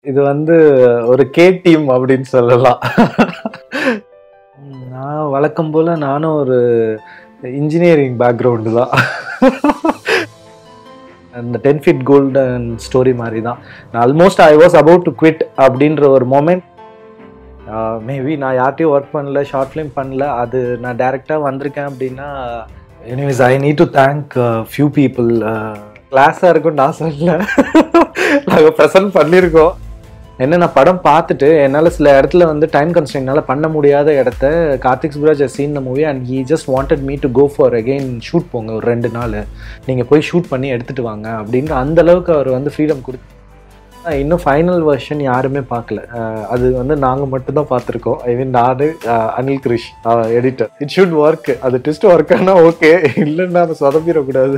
இது வந்து ஒரு கே டீம் அப்படின்னு சொல்லலாம் நான் வழக்கம் போல் நானும் ஒரு இன்ஜினியரிங் பேக்ரவுண்டு தான் அந்த டென் ஃபீட் கோல்டன் ஸ்டோரி மாதிரி தான் நான் almost I was about to quit அப்படின்ற ஒரு மொமெண்ட் மேபி நான் யார்ட்டையும் ஒர்க் பண்ணல ஷார்ட் ஃபிலிம் பண்ணல அது நான் டேரெக்டாக வந்திருக்கேன் அப்படின்னா anyways I need to thank few people கிளாஸாக இருக்கும் நான் சொல்லல நாங்கள் ப்ரெசன்ட் பண்ணியிருக்கோம் என்ன நான் படம் பார்த்துட்டு என்னால் சில இடத்துல வந்து டைம் கன்ஸ்டன்ட்னால பண்ண முடியாத இடத்த Karthik Subbaraj seen the movie and he just wanted me to go for again shoot போங்க ஒரு ரெண்டு நாள் நீங்கள் போய் ஷூட் பண்ணி எடுத்துகிட்டு வாங்க அப்படின்ற அந்த அளவுக்கு அவர் வந்து ஃப்ரீடம் கொடுத்து இன்னும் ஃபைனல் வெர்ஷன் யாருமே பார்க்கல அது வந்து நாங்கள் மட்டும்தான் பார்த்துருக்கோம் ஐ மீன் நான் Anil Krish editor it should work அது டெஸ்ட் ஒர்க் ஆனால் ஓகே இல்லைன்னா அதை சொதப்பிடக்கூடாது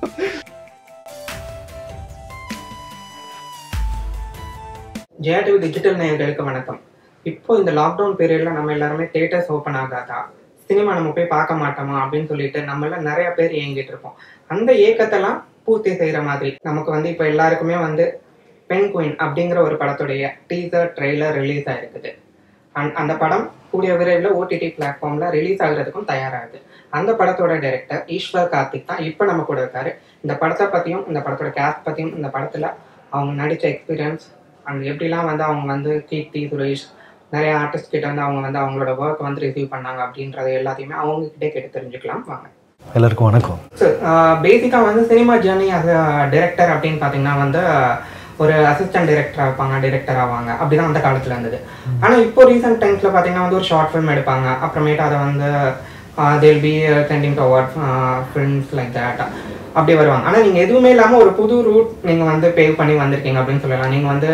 ஜெயா டிவி டிஜிட்டல் நேயர்களுக்கு வணக்கம் இப்போ இந்த லாக்டவுன் பீரியட்ல நம்ம எல்லாருமே தேட்டர்ஸ் ஓப்பன் ஆகாதா சினிமா நம்ம போய் பார்க்க மாட்டோமா அப்படின்னு சொல்லிட்டு நம்ம எல்லாம் நிறைய பேர் இயங்கிட்டு இருப்போம் அந்த ஏக்கத்தெல்லாம் பூர்த்தி செய்யற மாதிரி நமக்கு வந்து இப்போ எல்லாருக்குமே வந்து பெண் குயின் அப்படிங்கிற ஒரு படத்துடைய டீசர் ட்ரெய்லர் ரிலீஸ் ஆயிருக்குது அண்ட் அந்த படம் கூடிய விரைவில் ஓடிடி பிளாட்ஃபார்ம்ல ரிலீஸ் ஆகுறதுக்கும் தயாராகுது அந்த படத்தோட டைரக்டர் ஈஸ்வர் கார்த்திக் தான் இப்போ நம்ம கூட இருக்காரு இந்த படத்தை பத்தியும் இந்த படத்தோட கேஸ்ட் பத்தியும் இந்த படத்துல அவங்க நடிச்ச எக்ஸ்பீரியன்ஸ் அண்ட் எப்படிலாம் வந்து அவங்க வந்து கீர்த்தி சுரேஷ் நிறைய ஆர்டிஸ்ட் கிட்ட வந்து அவங்க வந்து அவங்களோட ஒர்க் வந்து ரிசீவ் பண்ணாங்க அப்படின்றது எல்லாத்தையுமே அவங்க கிட்டே கேட்டு தெரிஞ்சுக்கலாம் வாங்க எல்லாருக்கும் வணக்கம் சார் பேசிக்காக வந்து சினிமா ஜேர்னி அஸ் டைரக்டர் அப்படின்னு பார்த்தீங்கன்னா வந்து ஒரு அசிஸ்டன்ட் டைரக்டர் இருப்பாங்க டைரக்டர் ஆவாங்க அப்படிதான் அந்த காலத்தில் இருந்தது ஆனால் இப்போ ரீசெண்ட் டைம்ஸில் பார்த்தீங்கன்னா வந்து ஒரு ஷார்ட் ஃபிலிம் எடுப்பாங்க அப்புறமேட்டு அதை வந்து they'll be sending to award films like that அப்படி வருவாங்க ஆனால் நீங்கள் எதுவுமே இல்லாமல் ஒரு புது ரூட் நீங்கள் வந்து பேவ் பண்ணி வந்திருக்கீங்க அப்படின்னு சொல்லலாம் நீங்கள் வந்து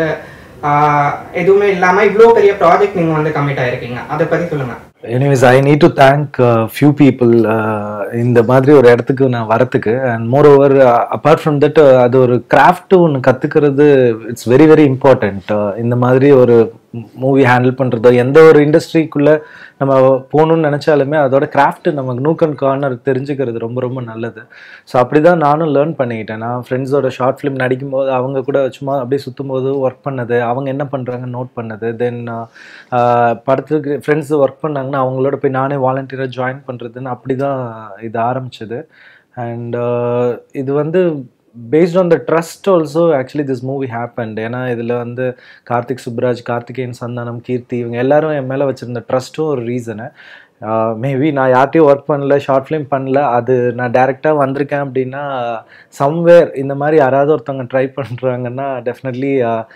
எதுவுமே இல்லாமல் இவ்வளோ பெரிய ப்ராஜெக்ட் நீங்கள் வந்து கமிட் ஆயிருக்கீங்க அதை பற்றி சொல்லுங்கள் anyways I need to thank few people இந்த மாதிரி ஒரு இடத்துக்கு நான் வரத்துக்கு and more over apart from that அது ஒரு கிராஃப்ட் ஒன்று கற்றுக்கிறது இட்ஸ் வெரி வெரி இம்பார்ட்டண்ட் இந்த மாதிரி ஒரு மூவி ஹேண்டில் பண்ணுறதோ எந்த ஒரு இண்டஸ்ட்ரிக்குள்ளே நம்ம போகணும்னு நினச்சாலுமே அதோட கிராஃப்ட் நமக்கு நூக் அண்ட் கார்னர் தெரிஞ்சுக்கிறது ரொம்ப ரொம்ப நல்லது ஸோ அப்படி தான் நானும் லேர்ன் பண்ணிக்கிட்டேன் நான் ஃப்ரெண்ட்ஸோட ஷார்ட் ஃபிலிம் நடிக்கும்போது அவங்க கூட சும்மா அப்படியே சுற்றும் போது ஒர்க் பண்ணது அவங்க என்ன பண்ணுறாங்க நோட் பண்ணது தென் படத்துக்கு ஃப்ரெண்ட்ஸ் ஒர்க் பண்ணாங்கன்னா அவங்களோட போய் நானே வாலண்டியராக ஜாயின் பண்ணுறதுன்னு அப்படி தான் இது ஆரம்பிச்சது அண்ட் இது வந்து based on the trust also actually this movie happened ஏன்னா இதில் வந்து கார்த்திக் சுப்ராஜ் கார்த்திகேயன் சந்தானம் கீர்த்தி இவங்க எல்லாரும் என் மேலே வச்சுருந்த ட்ரஸ்ட்டும் ஒரு ரீசனு மேபி நான் யார்ட்டையும் ஒர்க் பண்ணல ஷார்ட் ஃபிலிம் பண்ணல அது நான் டேரெக்டாக வந்திருக்கேன் அப்படின்னா சம்வேர் இந்த மாதிரி யாராவது ஒருத்தவங்க ட்ரை பண்ணுறாங்கன்னா டெஃபினெட்லி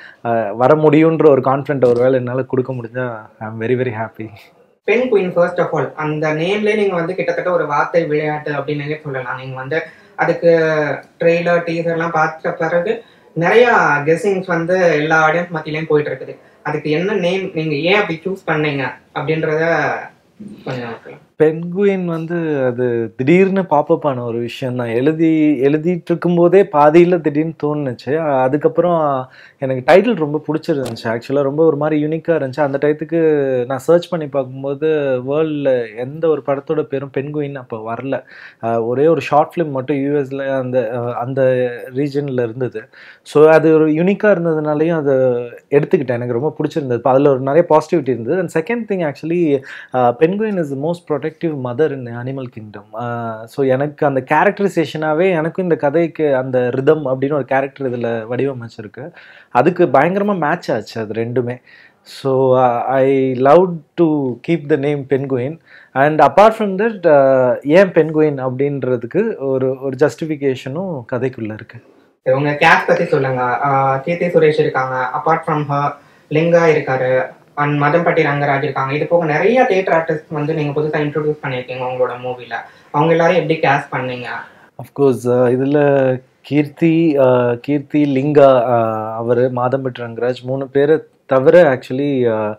வர முடியுன்ற ஒரு கான்ஃபிடென்ட் ஒரு வேலை என்னால் கொடுக்க முடிஞ்சால் I am very very happy penguin first of all அந்த நேம்லேயே நீங்கள் வந்து கிட்டத்தட்ட ஒரு வார்த்தை விளையாட்டு அப்படின்னு சொல்லலாம் நீங்கள் வந்து அதுக்கு ட்ரெய்லர் டீசர்லாம் பார்த்த பிறகு நிறைய கெஸ்ஸிங்ஸ் வந்து எல்லா ஆடியன்ஸ் மத்தியிலையும் போயிட்டு இருக்குது அதுக்கு என்ன நேம் நீங்கள் ஏன் அப்படி சூஸ் பண்ணீங்க அப்படின்றத கொஞ்சம் பென்குயின் வந்து அது திடீர்னு பாப்பப் ஆன ஒரு விஷயம் தான் எழுதி எழுதிட்டு இருக்கும்போதே பாதியில் திடீர்னு தோணுச்சு அதுக்கப்புறம் எனக்கு டைட்டில் ரொம்ப பிடிச்சிருந்துச்சு ஆக்சுவலாக ரொம்ப ஒரு மாதிரி யூனிக்காக இருந்துச்சு அந்த டயத்துக்கு நான் சர்ச் பண்ணி பார்க்கும்போது வேர்ல்டில் எந்த ஒரு படத்தோட பேரும் பென்குயின் அப்போ வரல ஒரே ஒரு ஷார்ட் ஃபிலிம் மட்டும் யூஎஸில் அந்த அந்த ரீஜனில் இருந்தது ஸோ அது ஒரு யூனிக்காக இருந்ததுனாலையும் அதை எடுத்துக்கிட்டேன் எனக்கு ரொம்ப பிடிச்சிருந்தது இப்போ அதில் ஒரு நிறைய பாசிட்டிவிட்டி இருந்தது and second thing actually penguin is the most protective mother in animal kingdom so எனக்கு அந்த கேரக்டரைசேஷனாகவே எனக்கும் இந்த கதைக்கு அந்த ரிதம் அப்படின்னு ஒரு கேரக்டர் இதில் வடிவமைச்சிருக்கு அதுக்கு பயங்கரமாக மேட்ச் ஆச்சு அது ரெண்டுமே so I love to keep the name penguin and apart from that ஏன் பென்குயின் அப்படின்றதுக்கு ஒரு ஒரு ஜஸ்டிஃபிகேஷனும் கதைக்குள்ளே இருக்குது உங்க கேஸ் பற்றி சொல்லுங்க கீர்த்தி சுரேஷ் இருக்காங்க அப்பார்ட் ஃப்ரம் ஹர் லிங்கா இருக்காரு அண்ட் மதம்பட்டி ரங்கராஜ் இருக்காங்க இது போக நிறைய தியேட்டர் ஆர்டிஸ்ட் வந்து நீங்க புதுசாக இன்ட்ரடியூஸ் பண்ணியிருக்கீங்க உங்களோட மூவில அவங்க எல்லாரும் எப்படி கேஸ் பண்ணீங்க அஃப்கோர்ஸ் இதில் கீர்த்தி கீர்த்தி லிங்கா அவர் மாதம்பட்டி ரங்கராஜ் மூணு பேரை தவிர ஆக்சுவலி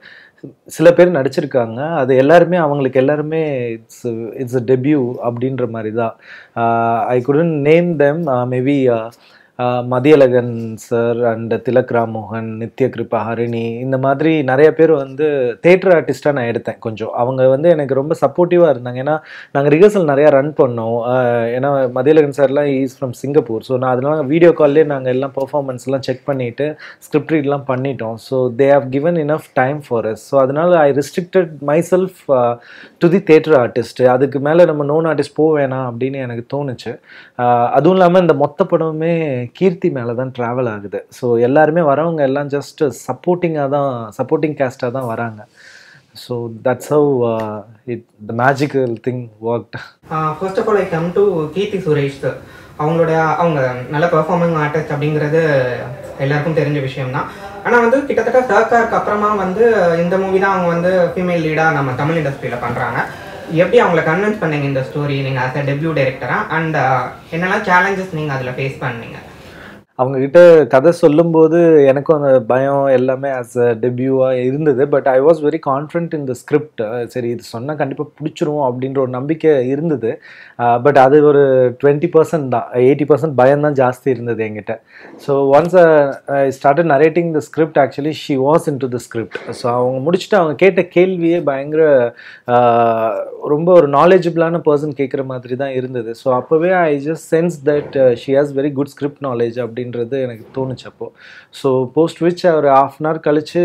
சில பேர் நடிச்சிருக்காங்க அது எல்லாருமே அவங்களுக்கு எல்லாருமே இட்ஸ் இட்ஸ் அ டெபியூ அப்படின்ற மாதிரி தான் I couldn't name them maybe ah Mathiyazhagan sir and Thilak Ramohan Nithya Kirupa Harini இந்த மாதிரி நிறைய பேர் வந்து தேட்டர் ஆர்டிஸ்டாக நான் எடுத்தேன் கொஞ்சம் அவங்க வந்து எனக்கு ரொம்ப சப்போர்ட்டிவாக இருந்தாங்க ஏன்னா நாங்கள் ரிஹர்சல் நிறையா ரன் பண்ணோம் ஆஹ் ஏன்னா மதியழகன் சார்லாம் ஈஸ் ஃப்ரம் சிங்கப்பூர் ஸோ நான் அதனால வீடியோ கால்லேயே நாங்கள் எல்லாம் பெர்ஃபார்மன்ஸ்லாம் செக் பண்ணிவிட்டு ஸ்கிரிப்ட் ரீட்லாம் பண்ணிட்டோம் so they have given enough time for yes so அதனால I restricted myself to the theatre artist அதுக்கு மேலே நம்ம நோன் ஆர்டிஸ்ட் போக வேணாம் அப்படின்னு எனக்கு தோணுச்சு ஆஹ் அதுவும் இல்லாமல் இந்த மொத்த படமுமே கீர்த்தி மேலே தான் ட்ராவல் ஆகுது ஸோ எல்லாருமே வரவங்க எல்லாம் ஜஸ்ட் சப்போர்ட்டிங்காக தான் சப்போர்ட்டிங் கேஸ்டாக தான் வராங்க so that's how it the magical thing worked first of all I come to Keerthy Suresh sir அவங்களோட அவங்க நல்ல பெர்ஃபார்மிங் ஆர்டிஸ்ட் அப்படிங்கிறது எல்லாருக்கும் தெரிஞ்ச விஷயம் தான் ஆனால் வந்து கிட்டத்தட்ட சர்க்காருக்கு அப்புறமா வந்து இந்த மூவி தான் அவங்க வந்து ஃபீமேல் லீடாக நம்ம தமிழ் இண்டஸ்ட்ரியில் பண்ணுறாங்க எப்படி அவங்கள கன்வின்ஸ் பண்ணீங்க இந்த ஸ்டோரி நீங்கள் ஆஸ் அ டெபியூ டைரக்டராக அண்ட் என்னெல்லாம் சேலஞ்சஸ் நீங்கள் அதில் ஃபேஸ் பண்ணீங்க அவங்க கிட்ட கதை சொல்லும்போது எனக்கும் அந்த பயம் எல்லாமே ஆஸ் அ டெபியூவாக இருந்தது but I was very confident in the script சரி இது சொன்னால் கண்டிப்பாக பிடிச்சிரும் அப்படின்ற ஒரு நம்பிக்கை இருந்தது பட் அது ஒரு டுவெண்ட்டி பர்சன்ட் தான் எயிட்டி பர்சன்ட் பயம் தான் ஜாஸ்தி இருந்தது என்கிட்ட so once I started narrating the script actually she was into the script so அவங்க முடிச்சுட்டு அவங்க கேட்ட கேள்வியே பயங்கர ஆஹ், ரொம்ப ஒரு நாலேஜபிளான பர்சன் கேட்குற மாதிரி தான் இருந்தது ஸோ அப்போவே I just sense that she has very good script knowledge அப்படின்றது எனக்கு தோணுச்சு அப்போ ஸோ போஸ்ட் விச் ஒரு ஹாஃப் அன் ஹவர் கழிச்சு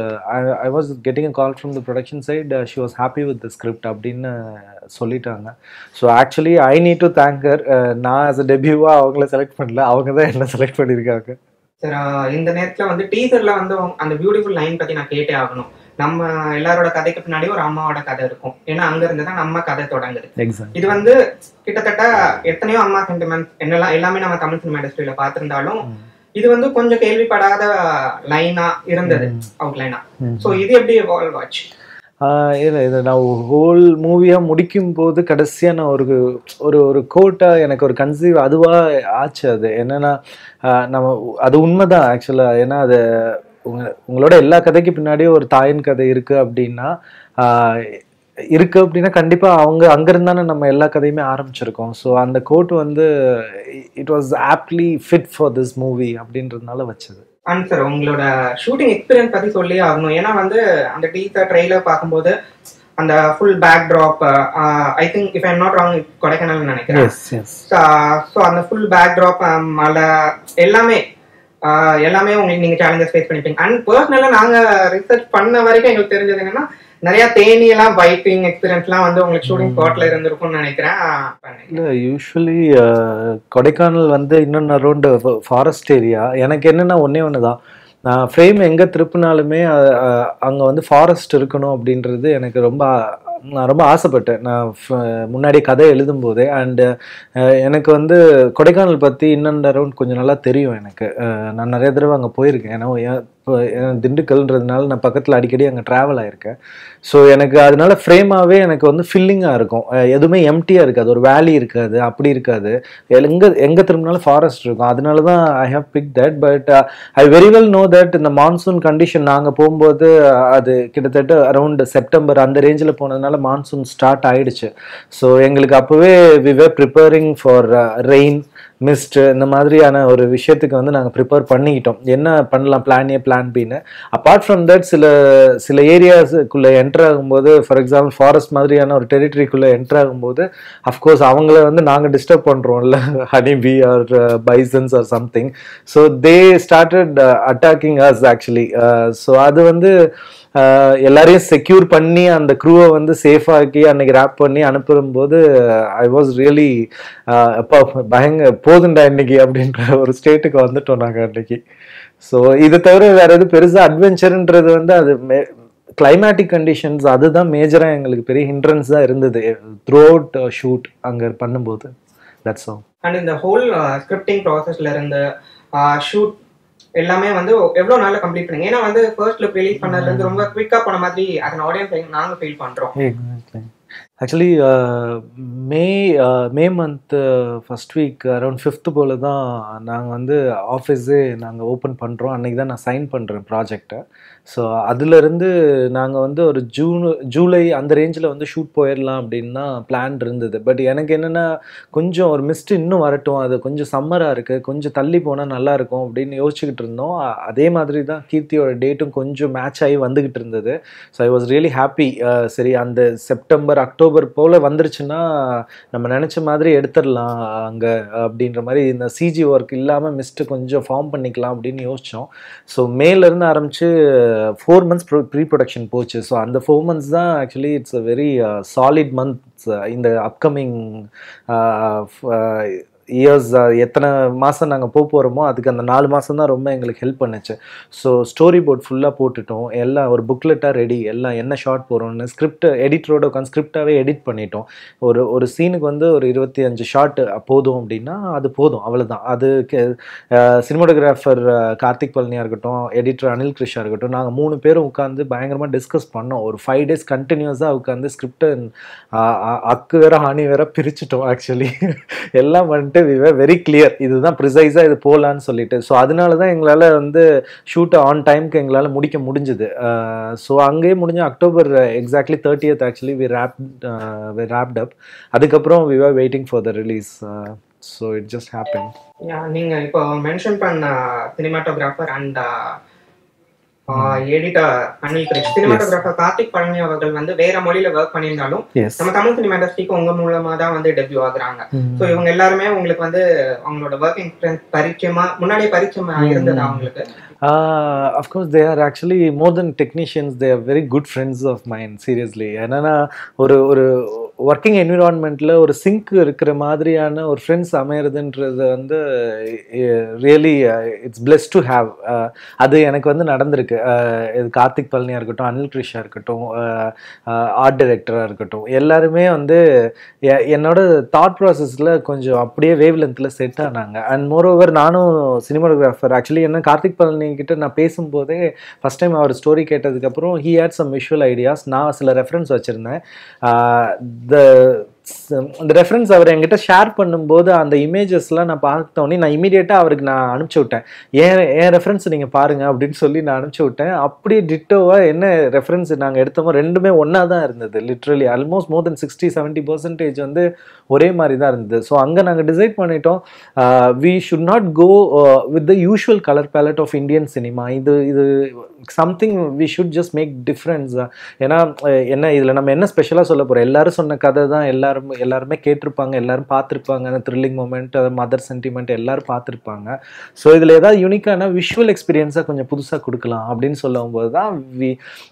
I was getting a call from the production side she was happy with the script அப்படின்னு சொல்லிட்டாங்க so actually I need to thank her நான் as a டெபியூவாக அவங்கள செலக்ட் பண்ணல அவங்க தான் என்ன செலக்ட் பண்ணியிருக்காங்க சார் இந்த நேரத்தில் வந்து டீசரில் வந்து அவங்க- அந்த பியூட்டிஃபுல் லைன் பற்றி நான் கேட்டே ஆகணும் நம்ம எல்லாரோட கதைக்கு பின்னாடி ஒரு அம்மாவோட கதை இருக்கும் ஏன்னா அங்க இருந்து தான் நம்ம கதை தொடங்குது எக்ஸாக்ட் இது வந்து கிட்டத்தட்ட எத்தனையோ அம்மா சென்டிமெண்ட் என்னெல்லாம் எல்லாமே நம்ம தமிழ் சினிமா இண்டஸ்ட்ரியில பார்த்திருந்தாலும் இது வந்து கொஞ்சம் கேள்விப்படாத லைனா இருந்தது அவுட்லைனா சோ இது எப்படி எவால்வ் ஆச்சு இல்லை இது நான் ஹோல் மூவியாக முடிக்கும் போது கடைசியாக நான் ஒரு ஒரு ஒரு கோட்டாக எனக்கு ஒரு கன்சீவ் அதுவாக ஆச்சு அது என்னென்னா நம்ம அது உண்மைதான் ஆக்சுவலாக ஏன்னா அது உங்க உங்களோட எல்லா கதைக்கு பின்னாடியும் ஒரு தாயின் கதை இருக்குது அப்படின்னா ஆஹ், இருக்கு அப்படின்னா கண்டிப்பாக அவங்க அங்கேருந்தானே நம்ம எல்லா கதையுமே ஆரம்பிச்சிருக்கோம் ஸோ அந்த கோட் வந்து it was aptly fit for this movie அப்படின்றதுனால வச்சது அண்ட் சார் உங்களோட ஷூட்டிங் எக்ஸ்பீரியன்ஸ் பத்தி சொல்லியே ஆகணும் ஏன்னா வந்து அந்த டீசர் ட்ரெய்லர் பார்க்கும்போது அந்த full backdrop I think if I'm not wrong Kodaikanal நினைக்கிறேன் எஸ் எஸ் ஸோ அந்த ஃபுல் பேக் ட்ராப் மழை எல்லாமே ஆஹ் எல்லாமே உங்களுக்கு நீங்க சேலஞ்சஸ் ஃபேஸ் பண்ணிப்பீங்க அண்ட் பர்சனலா நாங்க ரிசர்ச் பண்ண வரைக்கும் எங்களுக்கு தெரிஞ்சது என்னன்னா நிறைய தேனி எல்லாம் பைட்டிங் எக்ஸ்பீரியன்ஸ்லாம் வந்து உங்களுக்கு ஷூட்டிங் ஸ்பாட்ல இருந்திருக்கும்னு நினைக்கிறேன் பண்ணேன். இல்லை யூஸ்வலி கொடைக்கானல் வந்து இன்னொன்று அரௌண்ட் ஃபாரஸ்ட் ஏரியா எனக்கு என்னென்னா ஒன்றே ஒன்று தான் நான் ஃப்ரேம் எங்கே திருப்பினாலுமே அங்கே வந்து ஃபாரஸ்ட் இருக்கணும் அப்படின்றது எனக்கு ரொம்ப நான் ரொம்ப ஆசைப்பட்டேன் நான் ஃப- முன்னாடி கதை எழுதும்போதே அண்டு எனக்கு வந்து கொடைக்கானல் பற்றி இன்னொன்று அரௌண்ட் கொஞ்சம் நல்லா தெரியும் எனக்கு அஹ், நான் நிறைய தடவை அங்கே போயிருக்கேன் ஏன்னா என் இப்போ என் திண்டுக்கல்ன்றதுனால நான் பக்கத்தில் அடிக்கடி அங்கே ட்ராவல் ஆயிருக்கேன் ஸோ எனக்கு அதனால ஃப்ரேமாகவே எனக்கு வந்து ஃபில்லிங்காக இருக்கும் அஹ், எதுவுமே எம்டியாக இருக்காது ஒரு வேலி இருக்காது அப்படி இருக்காது எங்கே எங்கே திரும்பினாலும் ஃபாரஸ்ட் இருக்கும் அதனால தான் I have pick that but I very well know that இந்த மான்சூன் கண்டிஷன் நாங்கள் போகும்போது அஹ், அது கிட்டத்தட்ட அரௌண்ட் செப்டம்பர் அந்த ரேஞ்சில் போனதுனால மான்சூன் ஸ்டார்ட் ஆயிடுச்சு ஸோ எங்களுக்கு அப்போவே we were preparing for rain mist இந்த மாதிரியான ஒரு விஷயத்துக்கு வந்து நாங்கள் ப்ரிப்பேர் பண்ணிக்கிட்டோம் என்ன பண்ணலாம் பிளான் ஏ பிளான் பின்னு அப்பார்ட் ஃப்ரம் தட் சில சில ஏரியாஸுக்குள்ளே என்டர் ஆகும்போது ஃபார் எக்ஸாம்பிள் ஃபாரஸ்ட் மாதிரியான ஒரு டெரிட்டரிக்குள்ளே என்டர் ஆகும்போது அஃப்கோர்ஸ் அவங்கள வந்து நாங்கள் டிஸ்டர்ப் பண்ணுறோம்ல honey bee or bisons or something so they started attacking us actually so அது வந்து ஆஹ் எல்லாரையும் செக்யூர் பண்ணி அந்த க்ரூவை வந்து சேஃப் ஆக்கி அன்னைக்கு ரேப் பண்ணி அனுப்பும்போது ஐ வாஸ் ரியலி அப்பா பயங்க போதுண்டா இன்னைக்கு அப்படின்ற ஒரு ஸ்டேட்டுக்கு வந்துட்டோம் நாங்கள் அன்னைக்கு ஸோ இது தவிர வேற எதுவும் பெருசாக அட்வென்ச்சர்ன்றது வந்து அது கிளைமேட்டிக் கண்டிஷன்ஸ் அதுதான் மேஜராக எங்களுக்கு பெரிய ஹிண்ட்ரன்ஸ் தான் இருந்தது த்ரூ அவுட் ஷூட் அங்கே பண்ணும்போது தட்ஸ் ஆல் அண்ட் இந்த ஹோல் ஸ்கிரிப்டிங் ப்ராசஸ்ல இருந்து ஷூட் எல்லாமே வந்து எவ்வளவு நாள்ல கம்ப்ளீட் பண்ணுங்க ஏன்னா வந்து ஃபர்ஸ்ட் லுக் ரிலீஸ் பண்ணதுல இருந்து ரொம்ப குவிக்கா போன மாதிரி அதன் ஆடியன்ஸ் நாங்க ஃபீல் பண்றோம் exactly actually May May month first week around fifth போல் தான் நாங்கள் வந்து ஆஃபீஸே நாங்கள் ஓப்பன் பண்ணுறோம் அன்றைக்கி தான் நான் சைன் பண்ணுறேன் ப்ராஜெக்டை ஸோ அதுலேருந்து நாங்கள் வந்து ஒரு ஜூன் ஜூலை அந்த ரேஞ்சில் வந்து ஷூட் போயிடலாம் அப்படின்னு தான் பிளான் இருந்தது பட் எனக்கு என்னென்னா கொஞ்சம் ஒரு மிஸ்ட் இன்னும் வரட்டும் அது கொஞ்சம் சம்மராக இருக்குது கொஞ்சம் தள்ளி போனால் நல்லாயிருக்கும் அப்படின்னு யோசிச்சுக்கிட்டு இருந்தோம் அ- அதே மாதிரி தான் கீர்த்தியோட டேட்டும் கொஞ்சம் மேட்ச் ஆகி வந்துக்கிட்டு இருந்தது so I was really happy சரி அந்த செப்டம்பர் அக்டோபர் போல் வந்துருச்சுன்னா நம்ம நினச்ச மாதிரி எடுத்துடலாம் அங்கே அப்படின்ற மாதிரி இந்த சிஜி ஒர்க் இல்லாமல் மிஸ்ட்டு கொஞ்சம் ஃபார்ம் பண்ணிக்கலாம் அப்படின்னு யோசித்தோம் ஸோ மேலேருந்து ஆரம்பித்து ஃபோர் மந்த்ஸ் ப்ரீ ப்ரொடக்ஷன் போச்சு ஸோ அந்த ஃபோர் மந்த்ஸ் தான் actually it's a very solid months இந்த அப்கமிங் இயர்ஸ் எத்தனை மாதம் நாங்கள் போக போகிறோமோ அதுக்கு அந்த நாலு மாதம் தான் ரொம்ப எங்களுக்கு ஹெல்ப் பண்ணுச்சு ஸோ ஸ்டோரி போர்ட் ஃபுல்லாக போட்டுட்டோம் எல்லாம் ஒரு புக்லெட்டாக ரெடி எல்லாம் என்ன ஷார்ட் போகிறோம்னு ஸ்கிரிப்ட் எடிட்டரோட உட்காந்து ஸ்கிரிப்டாகவே எடிட் பண்ணிட்டோம் ஒரு ஒரு சீனுக்கு வந்து ஒரு இருபத்தி அஞ்சு ஷார்ட் போதும் அப்படின்னா அது போதும் அவ்வளோதான் அது சினிமோட்டோகிராஃபர் கார்த்திக் பழனியாக இருக்கட்டும் எடிட்டர் அனில் கிருஷ்ணா இருக்கட்டும் நாங்கள் மூணு பேரும் உட்காந்து பயங்கரமாக டிஸ்கஸ் பண்ணோம் ஒரு ஃபைவ் டேஸ் கண்டினியூஸாக உட்காந்து ஸ்கிரிப்டை அக்கு வேற ஹானி வேற பிரிச்சுட்டோம் ஆக்சுவலி எல்லாம் பண்ணிட்டு வி வேர் வெரி கிளியர் இதுதான் ப்ரிசைஸாக இது போகலான்னு சொல்லிட்டு ஸோ அதனால தான் எங்களால் வந்து ஷூட்டை ஆன் டைம்க்கு எங்களால் முடிக்க முடிஞ்சுது ஸோ அங்கேயே முடிஞ்ச October exactly thirtieth actually we wrap we wrapped up அதுக்கப்புறம் we are waiting for the release so it just happen Yeah, நீங்க இப்போ மென்ஷன் பண்ண cinematographer and editor Anil Krish cinematographer Karthik Palani அவர்கள் வந்து வேற மொழியில ஒர்க் பண்ணியிருந்தாலும் எஸ் நம்ம தமிழ் சினிமா இண்டஸ்ட்ரிக்கு உங்க மூலமா தான் வந்து டெபியூ ஆகுறாங்க சோ இவங்க எல்லாருமே உங்களுக்கு வந்து அவங்களோட ஒர்க் எக்ஸ்பீரியன்ஸ் பரிச்சயமா முன்னாடியே பரிச்சயமா இருந்தது அவங்களுக்கு Uh, of course, they are actually more than technicians. They are very good friends of mine. Seriously, என்னன்னா ஒரு ஒரு ஒர்க்கிங் என்விரான்மெண்ட்டில் ஒரு சிங்க் இருக்கிற மாதிரியான ஒரு ஃப்ரெண்ட்ஸ் அமையிறதுன்றது வந்து really it's blessed to have அது எனக்கு வந்து நடந்திருக்கு Uh, இது கார்த்திக் பழனியாக இருக்கட்டும் அனில் கிருஷ்ணா இருக்கட்டும் ஆர்ட் டைரக்டராக இருக்கட்டும் எல்லாருமே வந்து எ- என்னோட தாட் ப்ராசஸில் கொஞ்சம் அப்படியே வேவ் லென்த்தில் செட் ஆனாங்க அண்ட் மோரோவர் நானும் சினிமாட்டோகிராஃபர் ஆக்சுவலி என்ன கார்த்திக் பழனி கிட்ட நான் பேசும்போதே ஃபஸ்ட் டைம் அவர் ஸ்டோரி கேட்டதுக்கப்புறம் he had some visual ideas நான் சில ரெஃபரன்ஸ் வச்சுருந்தேன் த இந்த ரெஃபரன்ஸ் அவர் என்கிட்ட ஷேர் பண்ணும்போது அந்த இமேஜஸ்லாம் நான் பார்த்தோன்னே நான் இமீடியட்டாக அவருக்கு நான் அனுப்பிச்சி விட்டேன் ஏன் என் ரெஃபரன்ஸ் நீங்கள் பாருங்கள் அப்படின்னு சொல்லி நான் அனுப்பிச்சி விட்டேன் அப்படியே டிட்டோவாக என்ன ரெஃபரன்ஸ் நாங்கள் எடுத்தோமோ ரெண்டுமே ஒன்றா தான் இருந்தது literally almost more than sixty seventy percentage வந்து ஒரே மாதிரி தான் இருந்தது ஸோ அங்கே நாங்கள் டிசைட் பண்ணிட்டோம் we should not go with the usual colour palette of Indian cinema இது இது something we should just make difference ஏன்னா அஹ், என்ன இதில் நம்ம என்ன ஸ்பெஷலாக சொல்ல போகிறோம் எல்லாரும் சொன்ன கதை தான் எல்லாரும் எல்லாருமே கேட்டிருப்பாங்க எல்லாரும் பார்த்துருப்பாங்க அந்த த்ரில்லிங் மூமெண்ட் மதர் சென்டிமெண்ட் எல்லாரும் பார்த்துருப்பாங்க ஸோ இதில் ஏதாவது யூனிக்கான விஷுவல் எக்ஸ்பீரியன்ஸாக கொஞ்சம் புதுசாக கொடுக்கலாம் அப்படின்னு சொல்லும்போது தான் வி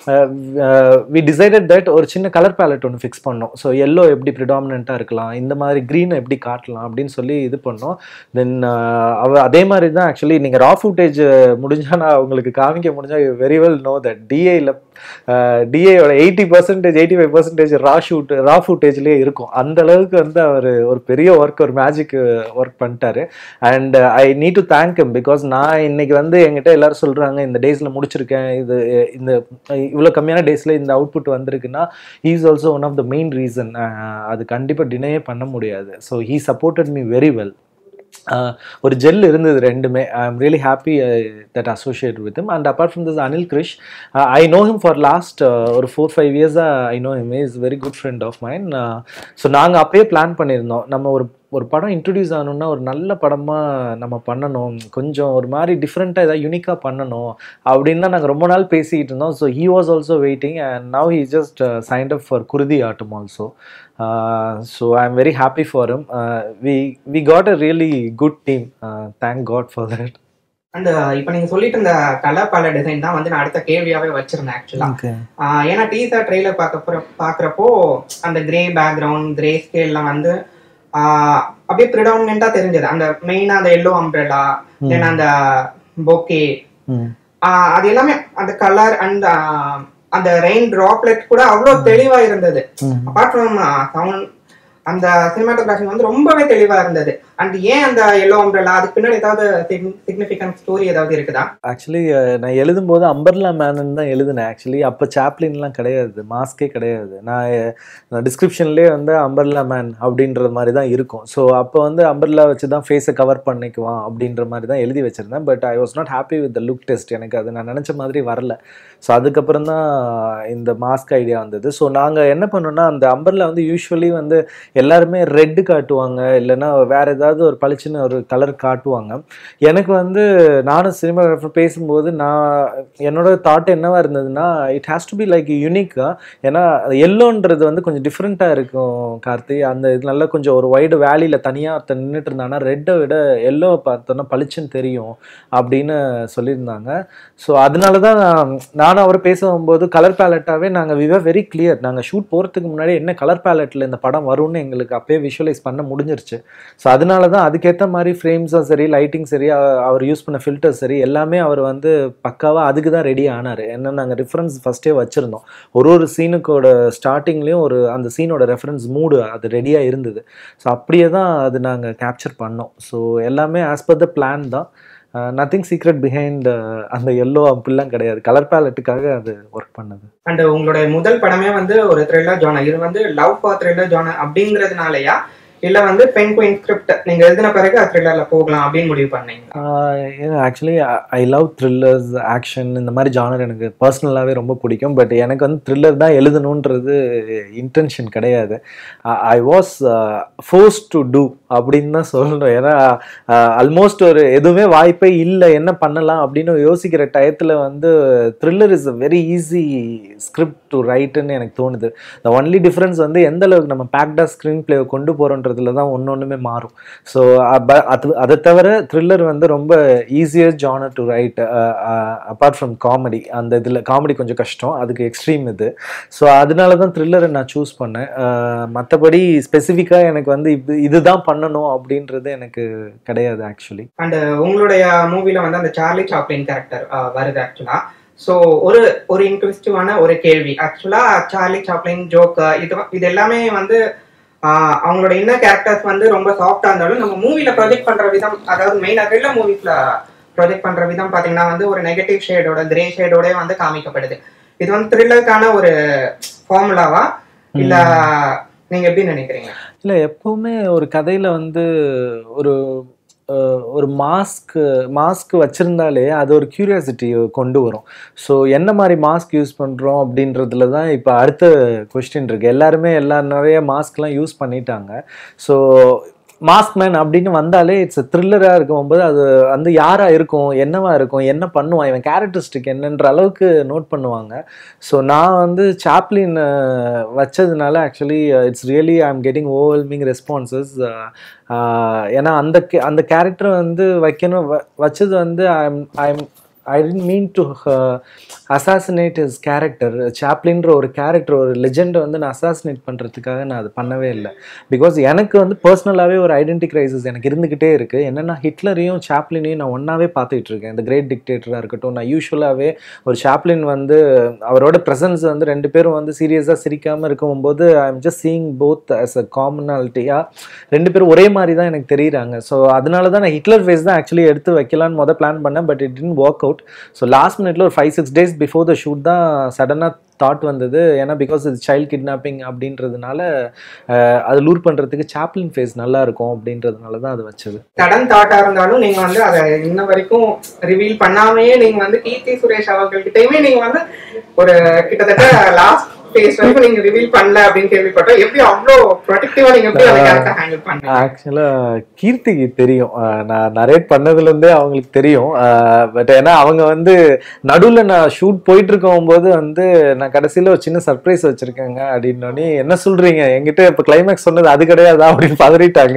வி டிசைடட் தட் ஒரு சின்ன கலர் பேலட் ஒன்று ஃபிக்ஸ் பண்ணோம் ஸோ எல்லோ எப்படி ப்ரிடாமினண்ட்டாக இருக்கலாம் இந்த மாதிரி க்ரீனை எப்படி காட்டலாம் அப்படின்னு சொல்லி இது பண்ணோம் தென் அவ அதே மாதிரி தான் ஆக்சுவலி நீங்கள் ரா ஃபுட்டேஜ் முடிஞ்சா நான் உங்களுக்கு காமிக்க முடிஞ்சா வெரி வெல் நோ தட் டிஏயில் டிஏயோட eighty percentage eighty five percentage raw shoot raw ஃபுட்டேஜ்லேயே இருக்கும் அந்த அளவுக்கு வந்து அவர் ஒரு பெரிய ஒர்க் ஒரு மேஜிக் ஒர்க் பண்ணிட்டாரு and I need to thank him because நான் இன்னைக்கு வந்து என்கிட்ட எல்லாரும் சொல்கிறாங்க இந்த டேஸில் முடிச்சிருக்கேன் இது இந்த இவ்வளோ கம்மியான டேஸில் இந்த அவுட்புட் வந்திருக்குன்னா he is also one of the main reason அது கண்டிப்பாக டினையே பண்ண முடியாது so he supported me very well ஒரு ஜெல் இருந்தது ரெண்டுமே I am really happy that associate with him and apart from this Anil Krish I know him for last ஒரு four five இயர்ஸாக I know him is very good friend of mine so நாங்கள் அப்பயே plan பண்ணியிருந்தோம் நம்ம ஒரு ஒரு படம் இன்ட்ரடியூஸ் ஆகணும்னா ஒரு நல்ல படமாக நம்ம பண்ணணும் கொஞ்சம் ஒரு மாதிரி டிஃப்ரெண்ட்டாக ஏதாவது யூனிக்காக பண்ணணும் அப்படின்னு தான் நாங்கள் ரொம்ப நாள் பேசிக்கிட்டு இருந்தோம் so he was also waiting and now he just signed up for Kuruthi Aattam also so I am very happy for him we we got a really good team thank God for that அந்த இப்ப நீங்க சொல்லிட்டு இருந்த colour பல design தான் வந்து நான் அடுத்த கேள்வியாவே வச்சிருந்தேன் ஆக்சுவலா ஓகே ஏன்னா டீசர் ட்ரெய்லர் பார்க்க பாக்குறப்போ அந்த கிரே பேக்ரவுண்ட் கிரே ஸ்கேல்லாம் வந்து ஆஹ் அப்படியே ப்ரிடாமினா தெரிஞ்சது அந்த மெயினா அந்த எல்லோ அம்ப்ரெலா தென் அந்த பொக்கே அது எல்லாமே அந்த கலர் அண்ட் அந்த ரெயின் டிராப்லெட் கூட அவ்வளவு தெளிவா இருந்தது அப்பார்ட் ஃப்ரம் சவுண்ட் அந்த சினிமாட்டோகிராஃபி வந்து ரொம்பவே தெளிவா இருந்தது அண்ட் ஏன் அந்த எல்லோ அம்ப்ரெல்லா அதுக்கு பின்னாடி ஏதாவது சிக்னிஃபிகன்ட் ஸ்டோரி ஏதாவது இருக்குதா ஆக்சுவலி நான் எழுதும்போது அம்பர்லா மேனன் தான் எழுதினேன் ஆக்சுவலி அப்போ சாப்ளின்லாம் கிடையாது மாஸ்கே கிடையாது நான் நான் டிஸ்கிரிப்ஷன்லேயே வந்து அம்பர்லா மேன் அப்படின்ற மாதிரி தான் இருக்கும் ஸோ அப்போ வந்து அம்பர்லா வச்சு தான் ஃபேஸை கவர் பண்ணிக்குவான் அப்படின்ற மாதிரி தான் எழுதி வச்சுருந்தேன் but I was not happy with the look test எனக்கு அது நான் நினச்ச மாதிரி வரல ஸோ அதுக்கப்புறம் தான் இந்த மாஸ்க் ஐடியா வந்தது ஸோ நாங்கள் என்ன பண்ணோம்னா அந்த அம்பர்லா வந்து யூஸ்வலி வந்து எல்லாருமே ரெட்டு காட்டுவாங்க இல்லைன்னா வேற ஏதாவது ஒரு பளிச்சுன்னு ஒரு கலர் காட்டுவாங்க எனக்கு வந்து நானும் சினிமாகிராஃபர் பேசும்போது நான் என்னோட தாட் என்னவா இருந்ததுன்னா it has to be like யூனிக்காக ஏன்னா எல்லோன்றது வந்து கொஞ்சம் டிஃப்ரெண்ட்டாக இருக்கும் கார்த்தி அந்த இது நல்லா கொஞ்சம் ஒரு வைடு வேலியில் தனியாக ஒருத்தன் நின்றுட்டு இருந்தானா ரெட்டை விட எல்லோ பார்த்தோன்னா பளிச்சுன்னு தெரியும் அப்படின்னு சொல்லியிருந்தாங்க ஸோ அதனால தான் நான் நானும் அவர் பேசும்போது கலர் பேலட்டாகவே நாங்கள் விவர் வெரி கிளியர் நாங்கள் ஷூட் போகிறதுக்கு முன்னாடி என்ன கலர் பேலட்டில் இந்த படம் வரும்னு எங்களுக்கு அப்பயே விஷுவலைஸ் பண்ண முடிஞ்சிருச்சு ஸோ அதனால தான் அதுக்கேற்ற மாதிரி ஃப்ரேம்ஸும் சரி லைட்டிங் சரி அ- அவர் யூஸ் பண்ண ஃபில்டர் சரி எல்லாமே அவர் வந்து பக்காவாக அதுக்கு தான் ரெடி ஆனார் என்ன நாங்கள் ரெஃபரன்ஸ் ஃபஸ்ட்டே வச்சுருந்தோம் ஒரு ஒரு சீனுக்கோட ஸ்டார்டிங்லேயும் ஒரு அந்த சீனோட ரெஃபரன்ஸ் மூடு அது ரெடியாக இருந்தது ஸோ அப்படியே தான் அது நாங்கள் கேப்சர் பண்ணோம் ஸோ எல்லாமே ஆஸ் பர் த பிளான் தான் நத்திங் சீக்ரெட் பிஹைண்ட் அந்த எல்லோ அப்படிலாம் கிடையாது கலர் பேலட்டுக்காக அது ஒர்க் பண்ணது அண்ட் உங்களுடைய முதல் படமே வந்து ஒரு த்ரில்லர் ஜானர் இது வந்து லவ் ஃபார் த்ரில்லர் ஜானர் அப்படிங்கிறதுனாலயா இல்ல வந்து பென் குயின் ஸ்கிரிப்ட் நீங்க எழுதின பிறகு அது த்ரில்லர்ல போகலாம் அப்படின்னு முடிவு பண்ணீங்க actually I love thrillers action இந்த மாதிரி ஜானர் எனக்கு பர்சனலாகவே ரொம்ப பிடிக்கும் பட் எனக்கு வந்து த்ரில்லர் தான் எழுதணுன்றது இன்டென்ஷன் கிடையாது I was force to do அப்படின்னு தான் சொல்லணும் ஏன்னா ஆல்மோஸ்ட் ஒரு எதுவுமே வாய்ப்பே இல்லை என்ன பண்ணலாம் அப்படின்னு யோசிக்கிற டயத்தில் வந்து thriller is a very easy script to ரைட்டுன்னு எனக்கு தோணுது த ஒன்லி டிஃப்ரென்ஸ் வந்து எந்த அளவுக்கு நம்ம பேக்டா ஸ்க்ரீன் பிளே கொண்டு போகிறோன்றதுல தான் ஒன்று ஒன்றுமே மாறும் ஸோ அது அதை தவிர த்ரில்லர் வந்து ரொம்ப easier genre to write apart from comedy அந்த இதில் காமெடி கொஞ்சம் கஷ்டம் அதுக்கு எக்ஸ்ட்ரீம் இது ஸோ அதனால தான் த்ரில்லரை நான் சூஸ் பண்ணேன் மற்றபடி ஸ்பெசிஃபிக்காக எனக்கு வந்து இது இதுதான் பண்ணணும் அப்படின்றது எனக்கு கிடையாது ஆக்சுவலி அண்ட் உங்களுடைய மூவில வந்து அந்த சார்லி சாப்ளின் கேரக்டர் வருது ஆக்சுவலா ஸோ ஒரு ஒரு இன்ட்ரெஸ்டிவான ஒரு கேள்வி ஆக்சுவலா சார்லி சாப்ளின் ஜோக் இது இது எல்லாமே வந்து ஆஹ் அவங்களோட இன்னர் கேரக்டர்ஸ் வந்து ரொம்ப சாஃப்டா இருந்தாலும் நம்ம மூவில ப்ரொஜெக்ட் பண்ற விதம் அதாவது மெயினா த்ரில்லர் மூவிஸ்ல ப்ரொஜெக்ட் பண்ற விதம் பாத்தீங்கன்னா வந்து ஒரு நெகட்டிவ் ஷேடோட கிரே ஷேடோட வந்து காமிக்கப்படுது இது வந்து த்ரில்லருக்கான ஒரு ஃபார்முலாவா இல்ல நீங்க எப்படி நினைக்கிறீங்க இல்லை எப்பவுமே ஒரு கதையில் வந்து ஒரு அஹ், ஒரு மாஸ்க் மாஸ்க் வச்சுருந்தாலே அது ஒரு கியூரியாசிட்டி கொண்டு வரும் ஸோ என்ன மாதிரி மாஸ்க் யூஸ் பண்ணுறோம் அப்படின்றதுல தான் இப்போ அடுத்த கொஸ்டின் இருக்குது எல்லாருமே எல்லா நிறைய மாஸ்க்லாம் யூஸ் பண்ணிட்டாங்க ஸோ மாஸ்க் மேன் அப்படின்னு வந்தாலே இட்ஸ் த்ரில்லராக இருக்கும்போது அது வந்து யாராக இருக்கும் என்னவா இருக்கும் என்ன பண்ணுவான் இவன் கேரக்டரிஸ்டிக் என்னன்ற அளவுக்கு நோட் பண்ணுவாங்க ஸோ நான் வந்து சாப்ளின் வச்சதுனால actually it's really I am getting overwhelming responses ஏன்னா அந்த ca- அந்த கேரக்டர் வந்து வைக்கணும் வ- வச்சது வந்து I am I am I tend mean to assassinate is character சாப்ளின்ற ஒரு கேரக்டர் ஒரு லெஜெண்டை வந்து நான் அசாசினேட் பண்ணுறதுக்காக நான் அது பண்ணவே இல்லை பிகாஸ் எனக்கு வந்து பர்சனலாகவே ஒரு ஐடென்டி கிரைசிஸ் எனக்கு இருந்துக்கிட்டே இருக்குது என்னென்னா ஹிட்லரையும் சாப்ளினையும் நான் ஒன்றாவே பார்த்துக்கிட்டு இருக்கேன் இந்த கிரேட் டிக்டேட்டராக இருக்கட்டும் நான் யூஸ்வலாகவே ஒரு சாப்ளின் வந்து அவரோட ப்ரெசன்ஸ் வந்து ரெண்டு பேரும் வந்து சீரியஸாக சிரிக்காமல் இருக்கும்போது I am just seeing both as a காமனாலிட்டியாக ரெண்டு பேரும் ஒரே மாதிரி தான் எனக்கு தெரியுறாங்க ஸோ அதனால தான் நான் ஹிட்லர் ஃபேஸ் தான் ஆக்சுவலி எடுத்து வைக்கலான்னு மொதல் பிளான் பண்ணேன் but it didn't work out so last மினிட்ல ஒரு five six days before the shoot தான் சடனாக தாட் வந்தது ஏன்னா பிகாஸ் இது சைல்ட் கிட்னாப்பிங் அப்படின்றதுனால அஹ், அது லூர் பண்ணுறதுக்கு சாப்ளின் ஃபேஸ் நல்லா இருக்கும் அப்படின்றதுனால தான் அது வச்சது சடன் தாட்டா இருந்தாலும் நீங்க வந்து அதை இன்ன வரைக்கும் ரிவீல் பண்ணாமையே நீங்க வந்து கீர்த்தி சுரேஷ் அவர்கள்கிட்டயுமே நீங்க வந்து ஒரு கிட்டத்தட்ட லாஸ்ட் ஃபேஸ் வரைக்கும் நீங்க ரிவீல் பண்ணல அப்படின்னு கேள்விப்பட்டோம் எப்படி அவ்வளோ ப்ரொடெக்டிவா நீங்க எப்படி அந்த கேரக்டர் ஹேண்டில் பண்ணீங்க ஆக்சுவலாக கீர்த்திக்கு தெரியும் அஹ் நான் நரேட் பண்ணதுலேருந்தே அவங்களுக்கு தெரியும் பட் ஏன்னா அவங்க வந்து நடுவில் நான் ஷூட் போயிட்டு இருக்கும்போது வந்து நான் கடைசியில் ஒரு சின்ன சர்ப்ரைஸ் வச்சுருக்கேங்க அப்படின்னோடனே என்ன சொல்கிறீங்க என்கிட்ட இப்போ கிளைமேக்ஸ் சொன்னது அது கிடையாதா அப்படின்னு பதறிட்டாங்க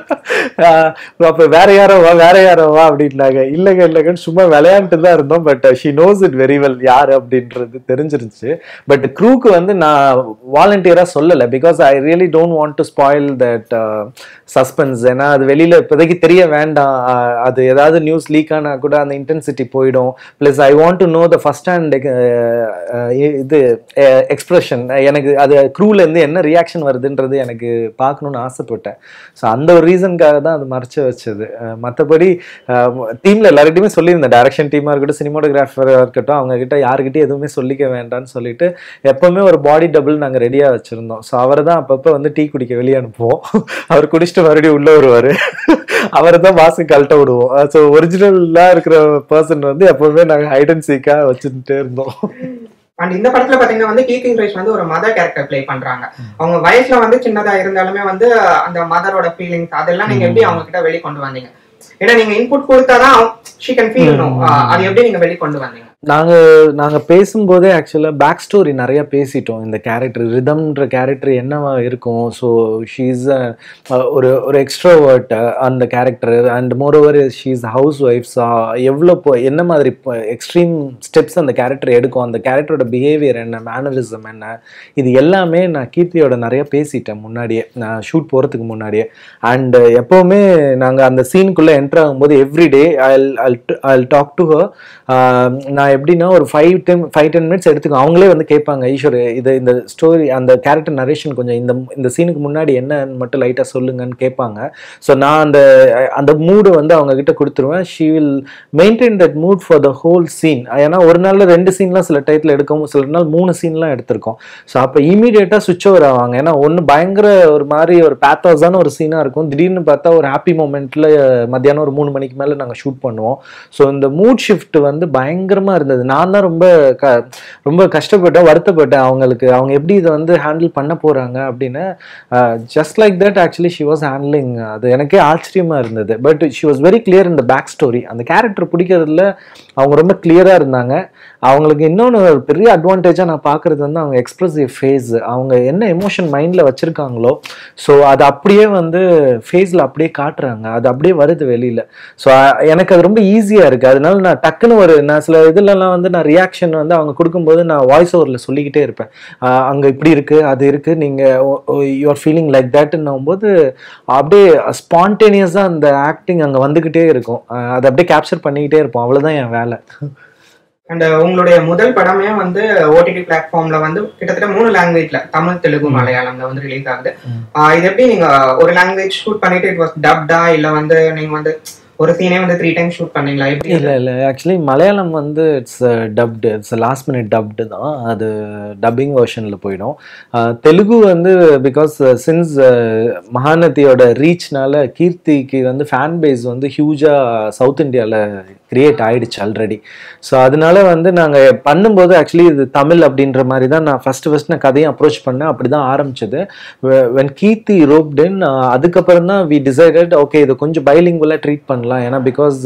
அப்போ வேற யாரோ வா வேற யாரோ வா அப்படின்னாங்க இல்லைங்க இல்லைங்கன்னு சும்மா விளையாண்டுட்டு தான் இருந்தோம் but she knows it very well யார் அப்படின்றது தெரிஞ்சிருச்சு பட் க்ரூக்கு வந்து நான் வாலண்டியராக சொல்லலை because I really don't want to spoil that suspense ஏன்னா அது வெளியில் இப்போதைக்கு தெரிய வேண்டாம் அஹ், அது ஏதாவது நியூஸ் லீக் ஆனால் கூட அந்த இன்டென்சிட்டி போயிடும் plus I want to know the first hand இது எக்ஸ்பிரஷன் எனக்கு அது க்ரூலேருந்து என்ன ரியாக்ஷன் வருதுன்றது எனக்கு பார்க்கணுன்னு ஆசைப்பட்டேன் ஸோ அந்த ஒரு ரீசனுக்காக தான் அது மறைச்சு வச்சது மற்றபடி டீமில் எல்லார்கிட்டையுமே சொல்லியிருந்தேன் டைரக்ஷன் டீமாக இருக்கட்டும் சினிமாட்டோகிராஃபராக இருக்கட்டும் அவங்க கிட்ட யாருக்கிட்டையும் எதுவுமே சொல்லிக்க வேண்டாம்னு சொல்லிட்டு எப்பவுமே ஒரு பாடி டபுள் நாங்கள் ரெடியாக வச்சுருந்தோம் ஸோ அவரை தான் அப்பப்போ வந்து டீ குடிக்க வெளியே அனுப்புவோம் அவர் குடிச்சிட்டு மறுபடியும் உள்ளே வருவார் அவரை தான் மாசம் கழட்ட விடுவோம் ஸோ ஒரிஜினலாக இருக்கிற பர்சன் வந்து எப்பவுமே நாங்கள் ஹைட் அண்ட் சீக்காக வச்சுட்டே இருந்தோம் அண்ட் இந்த படத்துல பாத்தீங்கன்னா வந்து கீர்த்தி சுரேஷ் வந்து ஒரு மதர் கேரக்டர் ப்ளே பண்றாங்க அவங்க வயசுல வந்து சின்னதா இருந்தாலுமே வந்து அந்த மதரோட ஃபீலிங்ஸ் அதெல்லாம் நீங்க எப்படி அவங்க கிட்ட வெளிக்கொண்டு வந்தீங்க ஏன்னா நீங்க இன்புட் கொடுத்தாதான் ஷீ கேன் ஃபீல் அது எப்படி நீங்க வெளிக்கொண்டு வந்தீங்க நாங்க நாங்க பேசும்போதே ஆக்சுவலா பேக் ஸ்டோரி நிறைய பேசிட்டோம் இந்த கேரக்டர் ரிதம்ன்ற கேரக்டர் என்னவா இருக்கும் ஸோ ஷீஸ் ஒரு ஒரு எக்ஸ்ட்ரோவர்ட் அந்த character and more moreover she's house wives எவ்வளோ இப்போ என்ன மாதிரி எக்ஸ்ட்ரீம் ஸ்டெப்ஸ் அந்த கேரக்டர் எடுக்கும் அந்த கேரக்டரோட பிஹேவியர் என்ன மேனரிசம் என்ன இது எல்லாமே நான் கீர்த்தியோட நிறைய பேசிட்டேன் முன்னாடியே நான் ஷூட் போகிறதுக்கு முன்னாடியே அண்ட் எப்போவுமே நாங்கள் அந்த சீனுக்குள்ளே என்டர் ஆகும்போது everyday I I talk to her நான் எப்படின்னா ஒரு five ten five ten minutes எடுத்துக்கோ அவங்களே வந்து கேட்பாங்க ஈஸ்வர் இது இந்த ஸ்டோரி அந்த கேரக்டர் நரேஷன் கொஞ்சம் இந்த இந்த சீனுக்கு முன்னாடி என்னன்னு மட்டும் லைட்டாக சொல்லுங்கன்னு கேட்பாங்க ஸோ நான் அந்த அந்த மூடு வந்து அவங்க கிட்ட கொடுத்துருவேன் she will maintain that mood for the whole scene ஏன்னா ஒரு நாளில் ரெண்டு சீன்லாம் சில டயத்தில் எடுக்கவும் சில நாள் மூணு சீன்லாம் எடுத்திருக்கோம் ஸோ அப்போ இமீடியட்டாக சுவிட்ச் ஓவர் ஆவாங்க ஏன்னா ஒன்று பயங்கர ஒரு மாதிரி ஒரு பேத்தாஸான ஒரு சீனாக இருக்கும் திடீர்னு பார்த்தா ஒரு ஹாப்பி மூமெண்ட்டில் மத்தியானம் ஒரு மூணு மணிக்கு மேலே நாங்கள் ஷூட் பண்ணுவோம் ஸோ இந்த மூட் ஷிஃப்ட் வந்து பயங்கரமாக இருந்தது நான் தான் ரொம்ப க ரொம்ப கஷ்டப்பட்டேன் வருத்தப்பட்டேன் அவங்களுக்கு அவங்க எப்படி இதை வந்து ஹேண்டில் பண்ண போகிறாங்க அப்படின்னு just like that actually she was handling அது எனக்கே ஆச்சரியமாக இருந்தது but she was very clear இந்த பேக் ஸ்டோரி அந்த கேரக்டர் பிடிக்கிறதுல அவங்க ரொம்ப கிளியராக இருந்தாங்க அவங்களுக்கு இன்னொன்று ஒரு பெரிய அட்வான்டேஜாக நான் பார்க்குறது வந்து அவங்க எக்ஸ்பிரசிவ் ஃபேஸ் அவங்க என்ன எமோஷன் மைண்டில் வச்சுருக்காங்களோ ஸோ அது அப்படியே வந்து ஃபேஸில் அப்படியே காட்டுறாங்க அது அப்படியே வருது வெளியில் ஸோ எனக்கு அது ரொம்ப ஈஸியாக இருக்குது அதனால நான் டக்குன்னு ஒரு நான் சில இதுலலாம் வந்து நான் ரியாக்ஷன் வந்து அவங்க கொடுக்கும்போது நான் வாய்ஸ் ஓவரில் சொல்லிக்கிட்டே இருப்பேன் அங்கே இப்படி இருக்குது அது இருக்குது நீங்கள் யூஆர் ஃபீலிங் லைக் தட்னும் போது அப்படியே ஸ்பான்டேனியஸாக அந்த ஆக்டிங் அங்கே வந்துக்கிட்டே இருக்கும் அஹ் அதை அப்படியே கேப்சர் பண்ணிக்கிட்டே இருப்போம் அவ்வளோதான் என் வேலை அண்ட் உங்களுடைய முதல் படமே வந்து ஓடிடி பிளாட்ஃபார்ம்ல வந்து கிட்டத்தட்ட மூணு லாங்குவேஜ்ல தமிழ் தெலுங்கு மலையாளம்ல வந்து ரிலீஸ் ஆகுது ஆஹ் இது எப்படி நீங்க ஒரு லாங்குவேஜ் ஷூட் பண்ணிட்டு இட் வாஸ் டப்டா இல்ல வந்து நீங்க வந்து ஒரு சீனே வந்து த்ரீ டைம் ஷூட் பண்ணீங்களா எப்படி இல்லை இல்லை ஆக்சுவலி மலையாளம் வந்து it's dubbed it's last minute dubbed தான் அது டப்பிங் வெர்ஷனில் போயிடும் அஹ் தெலுங்கு வந்து பிகாஸ் சின்ஸ் மகாநதியோட ரீச்னால கீர்த்திக்கு வந்து ஃபேன் பேஸ் வந்து ஹியூஜாக சவுத் இந்தியாவில் கிரியேட் ஆயிடுச்சு ஆல்ரெடி ஸோ அதனால வந்து நாங்கள் பண்ணும்போது ஆக்சுவலி இது தமிழ் அப்படின்ற மாதிரி தான் நான் ஃபஸ்ட்டு ஃபஸ்ட் நான் கதையும் அப்ரோச் பண்ணேன் அப்படி தான் ஆரம்பிச்சது வென் கீர்த்தி ரோப்டன் அதுக்கப்புறம் தான் வி டிசைடட் ஓகே இது கொஞ்சம் பைலிங்குவலாக ட்ரீட் பண்ணலாம் ஏன்னா because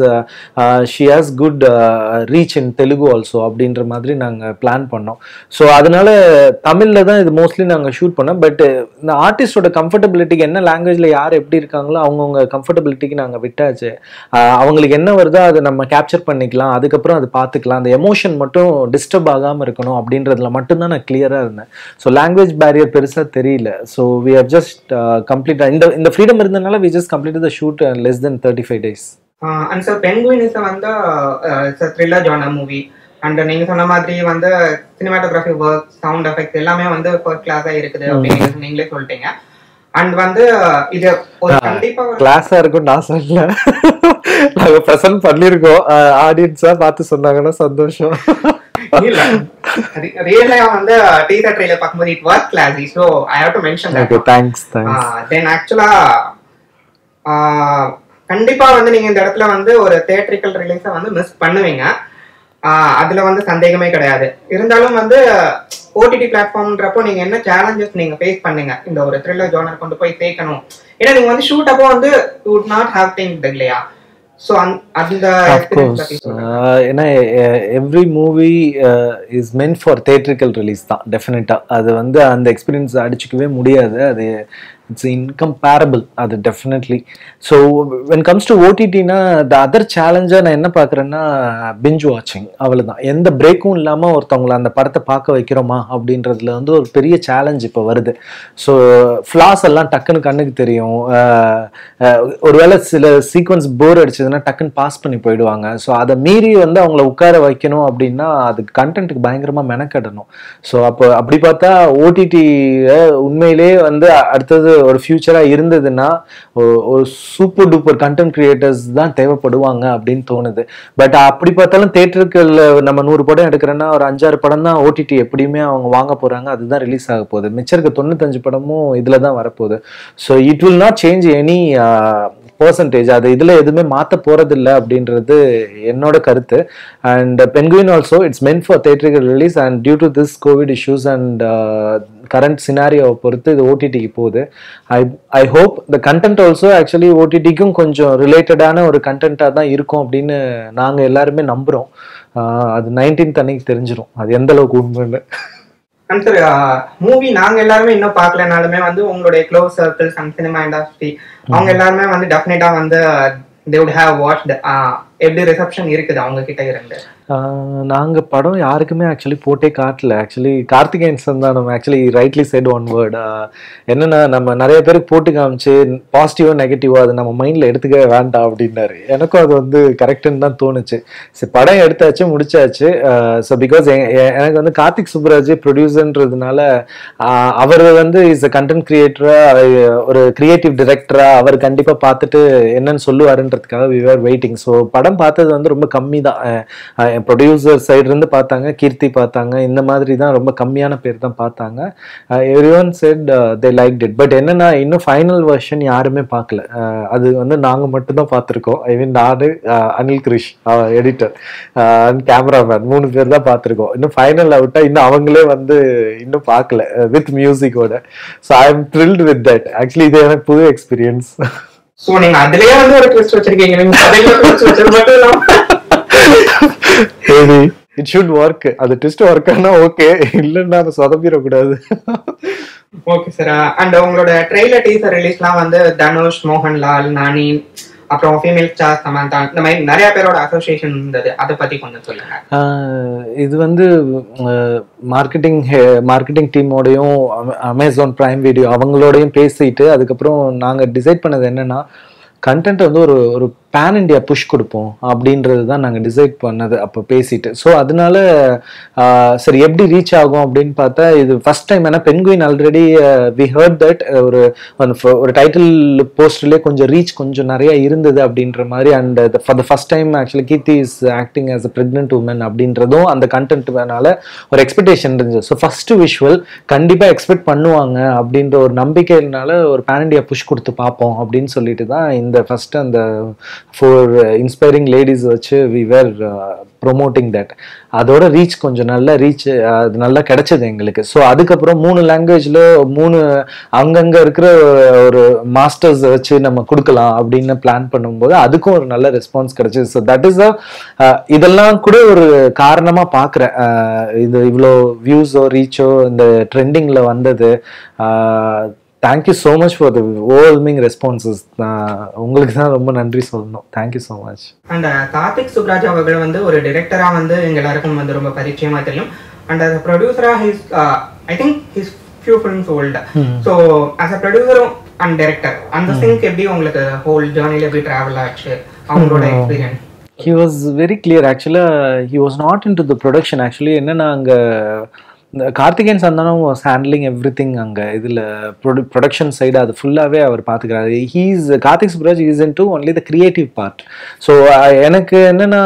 she has good reach in Telugu also அப்படின்ற மாதிரி நாங்கள் பிளான் பண்ணோம் ஸோ அதனால தமிழில் தான் இது மோஸ்ட்லி நாங்கள் ஷூட் பண்ணோம் பட் இந்த ஆர்டிஸ்டோட கம்ஃபர்டபிலிட்டிக்கு என்ன லாங்குவேஜில் யார் எப்படி இருக்காங்களோ அவங்கவுங்க கம்ஃபர்டபிலிட்டிக்கு நாங்கள் விட்டாச்சு ஆஹ் அவங்களுக்கு என்ன வருதோ அதை நம்ம கேப்சர் பண்ணிக்கலாம் அதுக்கப்புறம் அது பார்த்துக்கலாம் அந்த எமோஷன் மட்டும் டிஸ்டர்ப் ஆகாமல் இருக்கணும் அப்படின்றதுல மட்டும்தான் நான் கிளியராக இருந்தேன் ஸோ லாங்குவேஜ் பேரியர் பெருசாக தெரியல so we have just complete இந்த இந்த ஃப்ரீடம் இருந்தனால we just complete the shoot less than thirty five days and sir Penguin is வந்து த்ரில்லர் ஜானர் மூவி அண்ட் நீங்க சொன்ன மாதிரி வந்து சினிமாட்டோகிராஃபி ஒர்க் சவுண்ட் எஃபெக்ட்ஸ் எல்லாமே வந்து ஃபர்ஸ்ட் கிளாஸா இருக்குது அப்படின்னு நீங்களே சொல்லிட்டீங்க அண்ட் வந்து இது ஒரு கண்டிப்பா ஒரு கிளாஸாக இருக்கும் நான் சொல்லல நாங்கள் ப்ரெசென்ட் பண்ணியிருக்கோம் ஆடியன்ஸாக பார்த்து சொன்னாங்கன்னா சந்தோஷம் இல்ல ரியலா வந்து டீசர் ட்ரெயிலர் பார்க்கும்போது it was classy so I have to mention okay thanks thanks then ஆக்சுவலா கண்டிப்பா வந்து நீங்க இந்த இடத்துல வந்து ஒரு தியேட்ரிக்கல் ரிலீஸை வந்து மிஸ் பண்ணுவீங்க ஆஹ் அதுல வந்து சந்தேகமே கிடையாது இருந்தாலும் வந்து ஓடிடி பிளாட்ஃபார்ம்ன்றப்போ நீங்க என்ன சேலஞ்சஸ் நீங்க ஃபேஸ் பண்ணீங்க இந்த ஒரு த்ரில்லர் ஜோனர் கொண்டு போய் சேர்க்கணும் ஏன்னா நீங்க வந்து ஷூட் அப்போ வந்து வுட் நாட் ஹேவ் திங்க் இல்லையா ஸோ அந்த experience பத்தி சொல்லுங்க. ஏன்னா every movie is meant for theatrical release தான் டெஃபினட்டாக அது வந்து அந்த எக்ஸ்பீரியன்ஸ் அடிச்சுக்கவே முடியாது அது இட்ஸ் இன்கம்பேரபிள் அது definitely so when comes to ஓடிடினா த அதர் சேலஞ்சாக நான் என்ன பார்க்குறேன்னா பிஞ்ச் வாட்சிங் அவ்வளோதான் எந்த பிரேக்கும் இல்லாமல் ஒருத்தவங்களை அந்த படத்தை பார்க்க வைக்கிறோமா அப்படின்றதுல வந்து ஒரு பெரிய சேலஞ்ச் இப்போ வருது ஸோ ஃப்ளாஸ் எல்லாம் டக்குன்னு கண்ணுக்கு தெரியும் அஹ், அஹ், ஒருவேளை சில சீக்வன்ஸ் போர் அடிச்சதுன்னா டக்குன்னு பாஸ் பண்ணி போயிடுவாங்க ஸோ அதை மீறி வந்து அவங்கள உட்கார வைக்கணும் அப்படின்னா அதுக்கு கண்டென்ட்டுக்கு பயங்கரமாக மெனக்கடணும் ஸோ அப்போ அப்படி பார்த்தா ஓடிடி உண்மையிலே வந்து அடுத்தது ஒரு ஃபியூச்சராக இருந்ததுன்னா ஒ- ஒரு சூப்பர் டூப்பர் கண்டென்ட் கிரியேட்டர்ஸ் தான் தேவைப்படுவாங்க அப்படின்னு தோணுது பட் அப்படி பார்த்தாலும் தேட்டருக்குள்ள நம்ம நூறு படம் எடுக்கிறோன்னா ஒரு அஞ்சாறு படம் தான் ஓடிடி எப்படியுமே அவங்க வாங்க போறாங்க அதுதான் ரிலீஸ் ஆக போகுது மிச்சம் இருக்க தொண்ணூத்தஞ்சு படமும் இதுல தான் வரப்போகுது so it will not change any percentage அது இதுல எதுவுமே மாத்த போறதில்ல அப்படின்றது என்னோட கருத்து and Penguin also it's meant for theatrical release and due to this Covid issues and current சினாரியோவை பொறுத்து இது ஓடிடிக்கு போகுது I I hope the content also actually ஓடிடிக்கும் கொஞ்சம் ரிலேட்டடான ஒரு கண்டென்ட்டாக தான் இருக்கும் அப்படின்னு நாங்கள் எல்லாருமே நம்புகிறோம் அது நைன்டீன்த் அன்னைக்கு தெரிஞ்சிரும் அது எந்த அளவுக்கு உண்மைன்னு அண்ட் சார் மூவி நாங்க எல்லாருமே இன்னும் பார்க்கலனாலுமே வந்து உங்களுடைய close circles and cinema industry அவங்க எல்லாருமே வந்து டெஃபினட்டா வந்து தே வுட் ஹேவ் வாட்ச் எப்படி ரிசப்ஷன் இருக்குது அவங்க கிட்ட இருந்து ஆஹ் நாங்க படம் யாருக்குமே ஆக்சுவலி போட்டே காட்டல ஆக்சுவலி கார்த்திகேயன்சன் தான் நம்ம actually rightly said one word என்னன்னா நம்ம நிறைய பேருக்கு போட்டு காமிச்சு பாசிட்டிவோ நெகட்டிவோ அது நம்ம மைண்ட்ல எடுத்துக்கவே வேண்டாம் அப்படின்னாரு எனக்கும் அது வந்து கரெக்டுன்னு தான் தோணுச்சு சரி படம் எடுத்தாச்சு முடிச்சாச்சு ஸோ பிகாஸ் எனக்கு வந்து கார்த்திக் சுப்ராஜ் ப்ரொடியூசர்ன்றதுனால அவர் வந்து இஸ் அ கண்டென்ட் கிரியேட்டரா ஒரு கிரியேட்டிவ் டிரெக்டரா அவர் கண்டிப்பா பார்த்துட்டு என்னன்னு சொல்லுவாருன்றதுக்காக வி ஆர் வெயிட்டிங் ஸோ படம் பார்த்தது வந்து ரொம்ப கம்மி தான் ப்ரொடியூசர் சைடு இருந்து பார்த்தாங்க கீர்த்தி பார்த்தாங்க இந்த மாதிரி தான் ரொம்ப கம்மியான பேர் தான் பார்த்தாங்க every one said they like it but என்னன்னா இன்னும் ஃபைனல் வெர்ஷன் யாருமே பார்க்கல அஹ் அது வந்து நாங்க மட்டும் தான் பார்த்துருக்கோம் ஐ மீன் நானு uh Anil Krish editor cameraman மூணு பேர் தான் பார்த்துருக்கோம் இன்னும் ஃபைனல் அவுட்டா இன்னும் அவங்களே வந்து இன்னும் பார்க்கல வித் மியூசிக்கோட so I am thrilled with that actually இது எனக்கு புது எக்ஸ்பீரியன்ஸ் சோ நீங்க அதுலயே வந்து ஒரு ட்விஸ்ட் வச்சிருக்கீங்க நீங்க கதையில twist வச்சது மட்டும் இல்லாம சரி இட் ஷுட் ஒர்க் அது டெஸ்ட் ஒர்க் ஆனா ஓகே இல்லைன்னா அதை சொதப்பிடக்கூடாது ஓகே சார் அண்ட் உங்களோட ட்ரெய்லர் டீசர் ரிலீஸ்லாம் வந்து தனுஷ் மோகன்லால் நானி அப்புறம் ஃபீமேல் ஸ்டார் சமந்தா இந்த மாதிரி நிறைய பேரோட அசோசியேஷன் இருந்தது அதை பத்தி கொஞ்சம் சொல்லுங்க ஆஹ் இது வந்து மார்க்கெட்டிங் மார்க்கெட்டிங் டீமோடையும் அமேசான் பிரைம் வீடியோ அவங்களோடையும் பேசிட்டு அதுக்கப்புறம் நாங்கள் டிசைட் பண்ணது என்னன்னா கண்டென்ட் வந்து ஒரு ஒரு பேன் இண்டியா புஷ் கொடுப்போம் அப்படின்றது தான் நாங்கள் டிசைட் பண்ணது அப்போ பேசிட்டு ஸோ அதனால ஆஹ் சரி எப்படி ரீச் ஆகும் அப்படின்னு பார்த்தா இது ஃபர்ஸ்ட் டைம் ஏன்னா Penguin already we heard that ஒரு அந்த ஃப- ஒரு டைட்டில் போஸ்டர்லேயே கொஞ்சம் ரீச் கொஞ்சம் நிறைய இருந்தது அப்படின்ற மாதிரி and for the first time actually Keerthy is acting as a pregnant woman அப்படின்றதும் அந்த கண்டென்ட் மேனால ஒரு எக்ஸ்பெக்டேஷன் இருந்துச்சு ஸோ ஃபர்ஸ்ட் விஷுவல் கண்டிப்பாக எக்ஸ்பெக்ட் பண்ணுவாங்க அப்படின்ற ஒரு நம்பிக்கையினால ஒரு பேன் இண்டியா புஷ் கொடுத்து பார்ப்போம் அப்படின்னு சொல்லிட்டு தான் இந்த ஃபர்ஸ்ட் அந்த ஃபோர் இன்ஸ்பைரிங் லேடிஸ் வச்சு வி வேர் ப்ரொமோட்டிங் தட் அதோட ரீச் கொஞ்சம் நல்ல ரீச் அது நல்லா கிடைச்சது எங்களுக்கு ஸோ அதுக்கப்புறம் மூணு லாங்குவேஜில் மூணு அங்கங்கே இருக்கிற ஒரு மாஸ்டர்ஸ் வச்சு நம்ம கொடுக்கலாம் அப்படின்னு பிளான் பண்ணும்போது அதுக்கும் ஒரு நல்ல ரெஸ்பான்ஸ் கிடைச்சது ஸோ தட் இஸ் அ இதெல்லாம் கூட ஒரு காரணமாக பார்க்குறேன் இது இவ்வளோ வியூஸோ ரீச்சோ இந்த ட்ரெண்டிங்கில் வந்தது thank you so much for the overwhelming responses உங்களுக்கு தான் ரொம்ப நன்றி சொல்லணும் thank you so much and Karthik Subbaraj அவர்கள் வந்து ஒரு டிரெக்டரா வந்து எங்க எல்லாருக்கும் வந்து ரொம்ப பரிச்சயமா தெரியும் அண்ட் as a ப்ரொடியூசரா his I think his few films old so as a ப்ரொடியூசரும் அண்ட் டைரக்டர் அந்த சிங்க் எப்படி உங்களுக்கு ஹோல் ஜேர்னில எப்படி டிராவல் ஆச்சு அவங்களோட experience he was very clear ஆக்சுவலாக he was not into the production actually என்னன்னா அங்கே இந்த Karthikeyan Santhanam was handling everything அங்கே இதில் ப்ரொடு ப்ரொடக்ஷன் சைடு அது ஃபுல்லாகவே அவர் பார்த்துக்கிறாரு he's Karthik Subbaraj is into only the creative part so எனக்கு என்னென்னா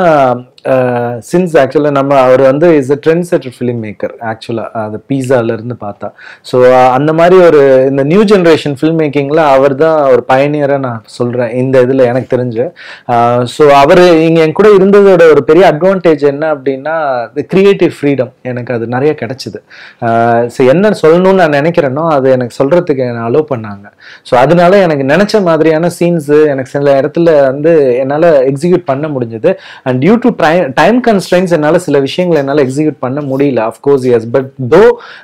சின்ஸ் ஆக்சுவலாக நம்ம அவர் வந்து is a trend setter film maker ஆக்சுவலாக அது பீஸாலேருந்து பார்த்தா ஸோ அந்த மாதிரி ஒரு இந்த நியூ ஜென்ரேஷன் ஃபில்ம் மேக்கிங்கில் அவர் தான் ஒரு பயணியராக நான் சொல்கிறேன் இந்த இதில் எனக்கு தெரிஞ்சு ஸோ அவர் இங்கே என் கூட இருந்ததோட ஒரு பெரிய அட்வான்டேஜ் என்ன அப்படின்னா கிரியேட்டிவ் ஃப்ரீடம் எனக்கு அது நிறைய கிடைச்சிது ஸோ என்ன சொல்லணும்னு நான் நினைக்கிறேனோ அது எனக்கு சொல்கிறதுக்கு என்னை அலோவ் பண்ணாங்க ஸோ அதனால எனக்கு நினச்ச மாதிரியான சீன்ஸு எனக்கு சில இடத்துல வந்து என்னால் எக்ஸிக்யூட் பண்ண முடிஞ்சது and due to time time time constraints என்னால் சில விஷயங்களை என்னால் எக்ஸிக்யூட் பண்ண முடியல அஃப்கோர்ஸ் எஸ் பட் தோ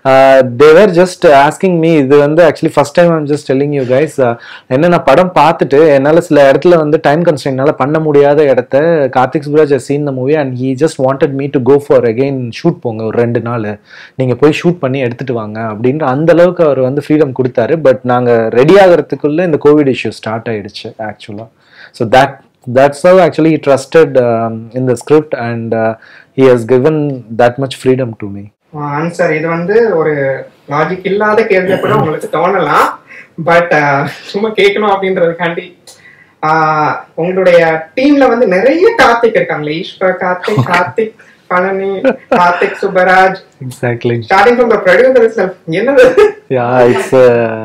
தேவர் ஜஸ்ட் ஆஸ்கிங் மீ இது வந்து actually first time I'm just telling you guys என்ன நான் படம் பார்த்துட்டு என்னால் சில இடத்துல வந்து டைம் கன்ஸ்ட்ரெயின்னால பண்ண முடியாத இடத்த Karthik Subbaraj seen the movie and he just wanted me to go for again shoot போங்க ஒரு ரெண்டு நாள் நீங்கள் போய் ஷூட் பண்ணி எடுத்துட்டு வாங்க அப்படின்ற அந்த அளவுக்கு அவர் வந்து ஃப்ரீடம் கொடுத்தாரு பட் நாங்கள் ரெடி ஆகிறதுக்குள்ள இந்த கோவிட் இஷ்யூ ஸ்டார்ட் ஆயிடுச்சு ஆக்சுவலாக so that that's how actually he trusted um, in the script and uh, he has given that much freedom to me answer இது வந்து ஒரு லாஜிக் இல்லாத கேள்வியை கூட உங்களுக்கு தோணலாம் பட் சும்மா கேட்கணும் அப்படின்றதுக்காண்டி ஆஹ், உங்களுடைய டீம்ல வந்து நிறைய கார்த்திக் இருக்காங்களே Eswar Karthik Karthik Palani Karthik Subbaraj exactly starting from the producer itself என்னது yeah it's uh,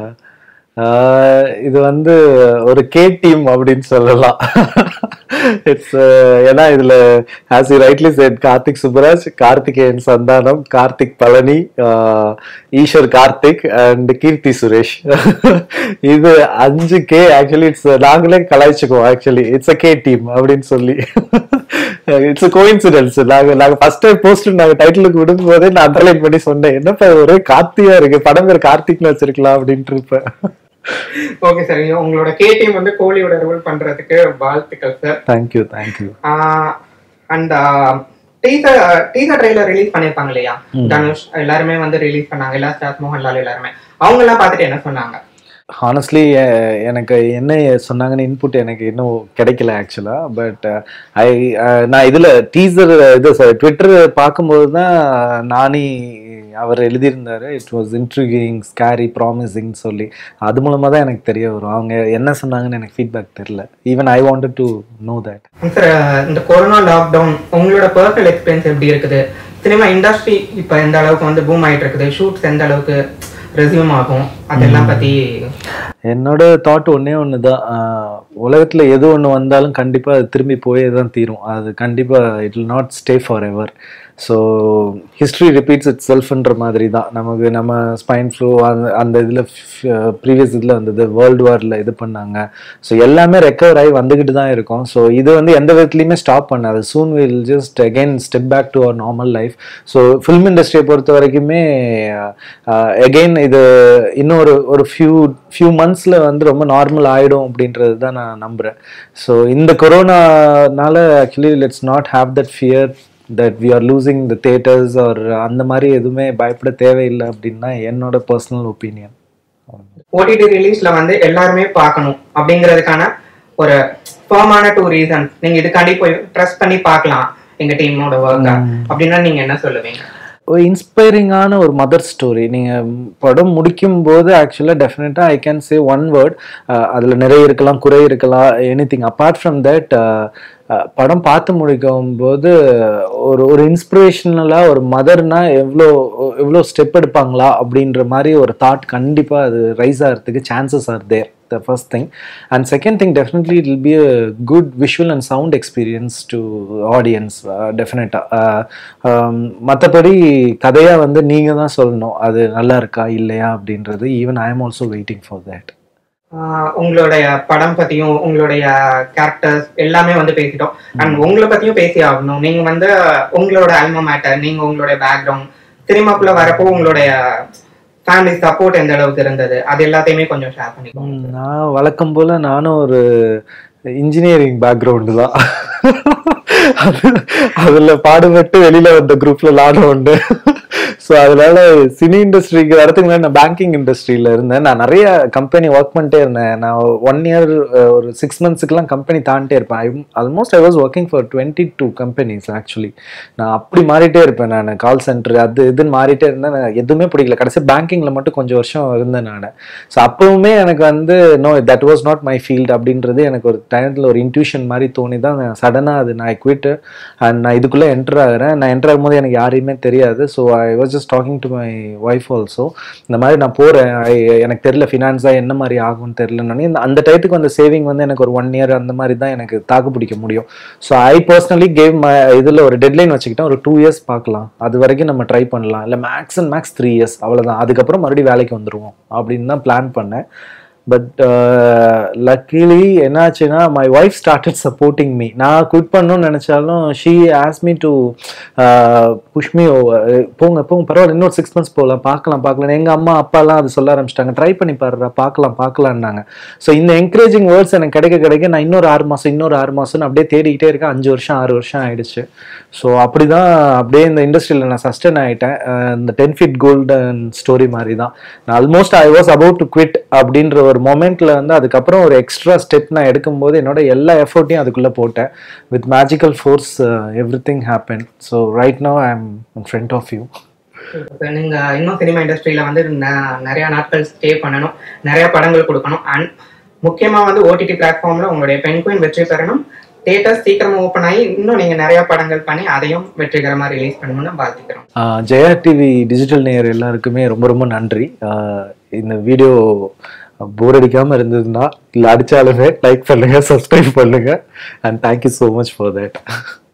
uh, இது வந்து ஒரு கே டீம் அப்படின்னு சொல்லலாம் இட்ஸ் ஏன்னா இதுல as you rightly said Karthik Subbaraj Karthikeyan Santhanam Karthik Palani uh, Eswar Karthik and Keerthy Suresh இது அஞ்சு கே ஆக்சுவலி இட்ஸ் நாங்களே கலாய்ச்சிக்குவோம் actually it's a K team அப்படின்னு சொல்லி இட்ஸ் கோயின்சிடன்ஸ் நாங்க நாங்க ஃபர்ஸ்ட் டைம் போஸ்ட் நாங்க டைட்டிலுக்கு விடும்போதே நான் அண்டர்லைன் பண்ணி சொன்னேன் என்னப்பா இது ஒரே கார்த்தியா இருக்கு படம் பேர் கார்த்திக்னு வச்சிருக்கலாம் அப்படின்ட்டு இருப்பேன் ஓகே சார் உங்களோட கே டீம் வந்து கோலியோட ரோல் பண்றதுக்கு வாழ்த்துக்கள் sir thank you thank you and teaser teaser trailer release பண்ணிருப்பாங்க இல்லையா தனுஷ் எல்லாருமே வந்து ரிலீஸ் பண்ணாங்க எல்லா ஸ்டார் மோகன்லால் எல்லாருமே அவங்க எல்லாம் பார்த்துட்டு என்ன சொன்னாங்க ஹானஸ்ட்லி எனக்கு என்ன சொன்னாங்கன்னு இன்புட் எனக்கு இன்னும் கிடைக்கல ஆக்சுவலாக பட் ஐ நான் இதில் டீசர் இது ட்விட்டர் பார்க்கும்போது தான் நானி அவர் எழுதியிருந்தாரு it was intriguing scary promising சொல்லி அது மூலமாக தான் எனக்கு தெரிய வரும் அவங்க என்ன சொன்னாங்கன்னு எனக்கு ஃபீட்பேக் தெரில even I wanted to know that sir இந்த கொரோனா லாக்டவுன் உங்களோட பர்சனல் எக்ஸ்பீரியன்ஸ் எப்படி இருக்குது சினிமா இண்டஸ்ட்ரி இப்போ எந்த அளவுக்கு வந்து பூம் ஆயிட்டு இருக்குது ஷூட்ஸ் எந்த அளவுக்கு ரெசியூம் ஆகும் அதெல்லாம் பத்தி என்னோட தாட் ஒன்னே ஒன்று தான் உலகத்தில் எது ஒன்று வந்தாலும் கண்டிப்பாக அது திரும்பி போயே தான் தீரும் அது கண்டிப்பாக it will not stay forever so history repeats இட் செல்ஃப்ன்ற மாதிரி தான் நமக்கு நம்ம ஸ்பைன் ஃப்ளூ அந்த அந்த இதில் ப்ரீவியஸ் இதில் வந்தது வேர்ல்டு வாரில் இது பண்ணாங்க ஸோ எல்லாமே ரெக்கவர் ஆகி வந்துக்கிட்டு தான் இருக்கும் ஸோ இது வந்து எந்த விதத்துலையுமே ஸ்டாப் பண்ணாது soon will just again step back to our normal life so film இண்டஸ்ட்ரியை பொறுத்த வரைக்குமே அகெயின் இது இன்னும் ஒரு ஒரு ஃபியூ ஃபியூ மந்த்ஸில் வந்து ரொம்ப நார்மல் ஆகிடும் அப்படின்றது தான் நான் நம்புகிறேன் ஸோ இந்த கொரோனானால actually let's not have that fear that we are losing the theatres or அந்த மாதிரி எதுவுமே பயப்பட தேவையில்லை அப்படின்னு தான் என்னோட பர்சனல் ஒப்பீனியன் ஓடிடி ரிலீஸ்ல வந்து எல்லாருமே பார்க்கணும் அப்படிங்கிறதுக்கான ஒரு ஃபார்மான டூ ரீசன் நீங்க இதுக்காண்டி போய் ட்ரஸ்ட் பண்ணி பார்க்கலாம் எங்க டீமோட ஒர்க்கா அப்படின்னா நீங்க என்ன சொல்லுவீங்க ஒரு இன்ஸ்பைரிங்கான ஒரு மதர் ஸ்டோரி நீங்கள் படம் முடிக்கும் போது ஆக்சுவலாக டெஃபினட்டாக I can say one word அதில் நிறைய இருக்கலாம் குறை இருக்கலாம் anything apart from that படம் பார்த்து முடிக்கும் போது ஒரு ஒரு இன்ஸ்பிரேஷனலாக ஒரு மதர்னா எவ்வளோ எவ்வளோ ஸ்டெப் எடுப்பாங்களா அப்படின்ற மாதிரி ஒரு தாட் கண்டிப்பாக அது ரைஸ் ஆகிறதுக்கு chances are there the first thing and second thing definitely it will be a good visual and sound experience to audience uh, definitely uh, um, மற்றபடி கதையாக வந்து நீங்கள் தான் சொல்லணும் அது நல்லா இருக்கா இல்லையா அப்படின்றது even I am also waiting for that ஆஹ் உங்களுடைய படம் பத்தியும் உங்களுடைய கேரக்டர்ஸ் எல்லாமே வந்து பேசிட்டோம் அண்ட் உங்களை பத்தியும் பேசி ஆகணும் நீங்க வந்து உங்களோட அல்மா மேட்டர் நீங்க உங்களுடைய பேக்ரவுண்ட் சினிமாக்குள்ள வரப்போ உங்களுடைய ஃபேமிலி சப்போர்ட் எந்த அளவுக்கு இருந்தது அது எல்லாத்தையுமே கொஞ்சம் ஷேர் பண்ணிக்கோங்க நான் வழக்கம் போல் நானும் ஒரு இன்ஜினியரிங் பேக்ரவுண்டு தான் அது அதில் பாடுபட்டு வெளியில் வந்த குரூப்பில் நானும் உண்டு ஸோ அதனால சினி இண்டஸ்ட்ரிக்கு வரதுக்கு முன்னாடி நான் பேங்கிங் இண்டஸ்ட்ரியில் இருந்தேன் நான் நிறைய கம்பெனி ஒர்க் பண்ணிட்டே இருந்தேன் நான் ஒன் இயர் ஒரு சிக்ஸ் மந்த்ஸுக்குலாம் கம்பெனி தாண்டிட்டே இருப்பேன் I almost I was working for twenty two companies actually நான் அப்படி மாறிட்டே இருப்பேன் நான் கால் சென்டர் அது இதுன்னு மாறிட்டே இருந்தேன் நான் எதுவுமே பிடிக்கல கடைசி பேங்கிங்கில் மட்டும் கொஞ்சம் வருஷம் இருந்தேன் நான் ஸோ அப்போவுமே எனக்கு வந்து no that was not my field அப்படின்றது எனக்கு ஒரு டைத்தில் ஒரு இன்ட்யூஷன் மாதிரி தோணி தான் சடனாக அது நான் குவிட்டு அண்ட் நான் இதுக்குள்ளே என்டர் ஆகிறேன் நான் என்டர் ஆகும்போது எனக்கு யாரையுமே தெரியாது so I was just talking to my wife also இந்த மாதிரி நான் போகிறேன் எனக்கு தெரியல ஃபினான்ஸாக என்ன மாதிரி ஆகும்னு தெரியலன்னு அந்த டயத்துக்கு அந்த சேவிங் வந்து எனக்கு ஒரு ஒன் இயர் அந்த மாதிரி தான் எனக்கு தாக்கு பிடிக்க முடியும் so I personally gave my இதில் ஒரு டெட்லைன் வச்சுக்கிட்டேன் ஒரு டூ இயர்ஸ் பார்க்கலாம் அது வரைக்கும் நம்ம ட்ரை பண்ணலாம் இல்லை max and max three years அவ்வளோதான் அதுக்கப்புறம் மறுபடியும் வேலைக்கு வந்துடுவோம் அப்படின்னு தான் பிளான் பண்ணேன் பட் லக்கிலி என்னாச்சுன்னா my wife started supporting me நான் குவிட் பண்ணணும்னு நினச்சாலும் ஷீ ஆஸ் மீ டு புஷ் மீ போங்க போங்க பரவாயில்ல இன்னொரு சிக்ஸ் மந்த்ஸ் போகலாம் பார்க்கலாம் பார்க்கலாம் எங்கள் அம்மா அப்பாலாம் அது சொல்ல ஆரம்பிச்சிட்டாங்க ட்ரை பண்ணி பாருடா பார்க்கலாம் பார்க்கலான்னாங்க ஸோ இந்த என்கரேஜிங் வேர்ட்ஸ் எனக்கு கிடைக்க கிடைக்க நான் இன்னொரு ஆறு மாதம் இன்னொரு ஆறு மாதம்னு அப்படியே தேடிக்கிட்டே இருக்கேன் அஞ்சு வருஷம் ஆறு வருஷம் ஆயிடுச்சு ஸோ அப்படி தான் அப்படியே இந்த இண்டஸ்ட்ரியில் நான் சஸ்டெயின் ஆகிட்டேன் இந்த டென் ஃபீட் கோல்டன் ஸ்டோரி மாதிரி தான் நான் almost I was about to quit அப்படின்ற ஒரு மொமெண்ட்டில் வந்து அதுக்கப்புறம் ஒரு எக்ஸ்ட்ரா ஸ்டெப் நான் எடுக்கும்போது என்னோட எல்லா எஃபர்ட்டையும் அதுக்குள்ளே போட்டேன் with magical force everything happen so right now I am in front of you இப்ப நீங்க இன்னும் சினிமா இண்டஸ்ட்ரியில வந்து ந- நிறைய நாட்கள் ஸ்டே பண்ணணும் நிறைய படங்கள் கொடுக்கணும் அண்ட் முக்கியமா வந்து ஓடிடி பிளாட்ஃபார்ம்ல உங்களுடைய பெண் குயின் வெற்றி பெறணும் தேட்டர் சீக்கிரமா ஓப்பன் ஆகி இன்னும் நீங்க நிறைய படங்கள் பண்ணி அதையும் வெற்றிகரமா ரிலீஸ் பண்ணணும்னு வாழ்த்துக்கிறோம் ஆஹ் ஜெயா டிவி டிஜிட்டல் நேயர் எல்லாருக்குமே ரொம்ப ரொம்ப நன்றி ஆஹ் இந்த வீடியோ போர் அடிக்காம இருந்ததுன்னா இல்லை அடிச்சாலுமே லைக் பண்ணுங்க சப்ஸ்கிரைப் பண்ணுங்க and thank you so much for that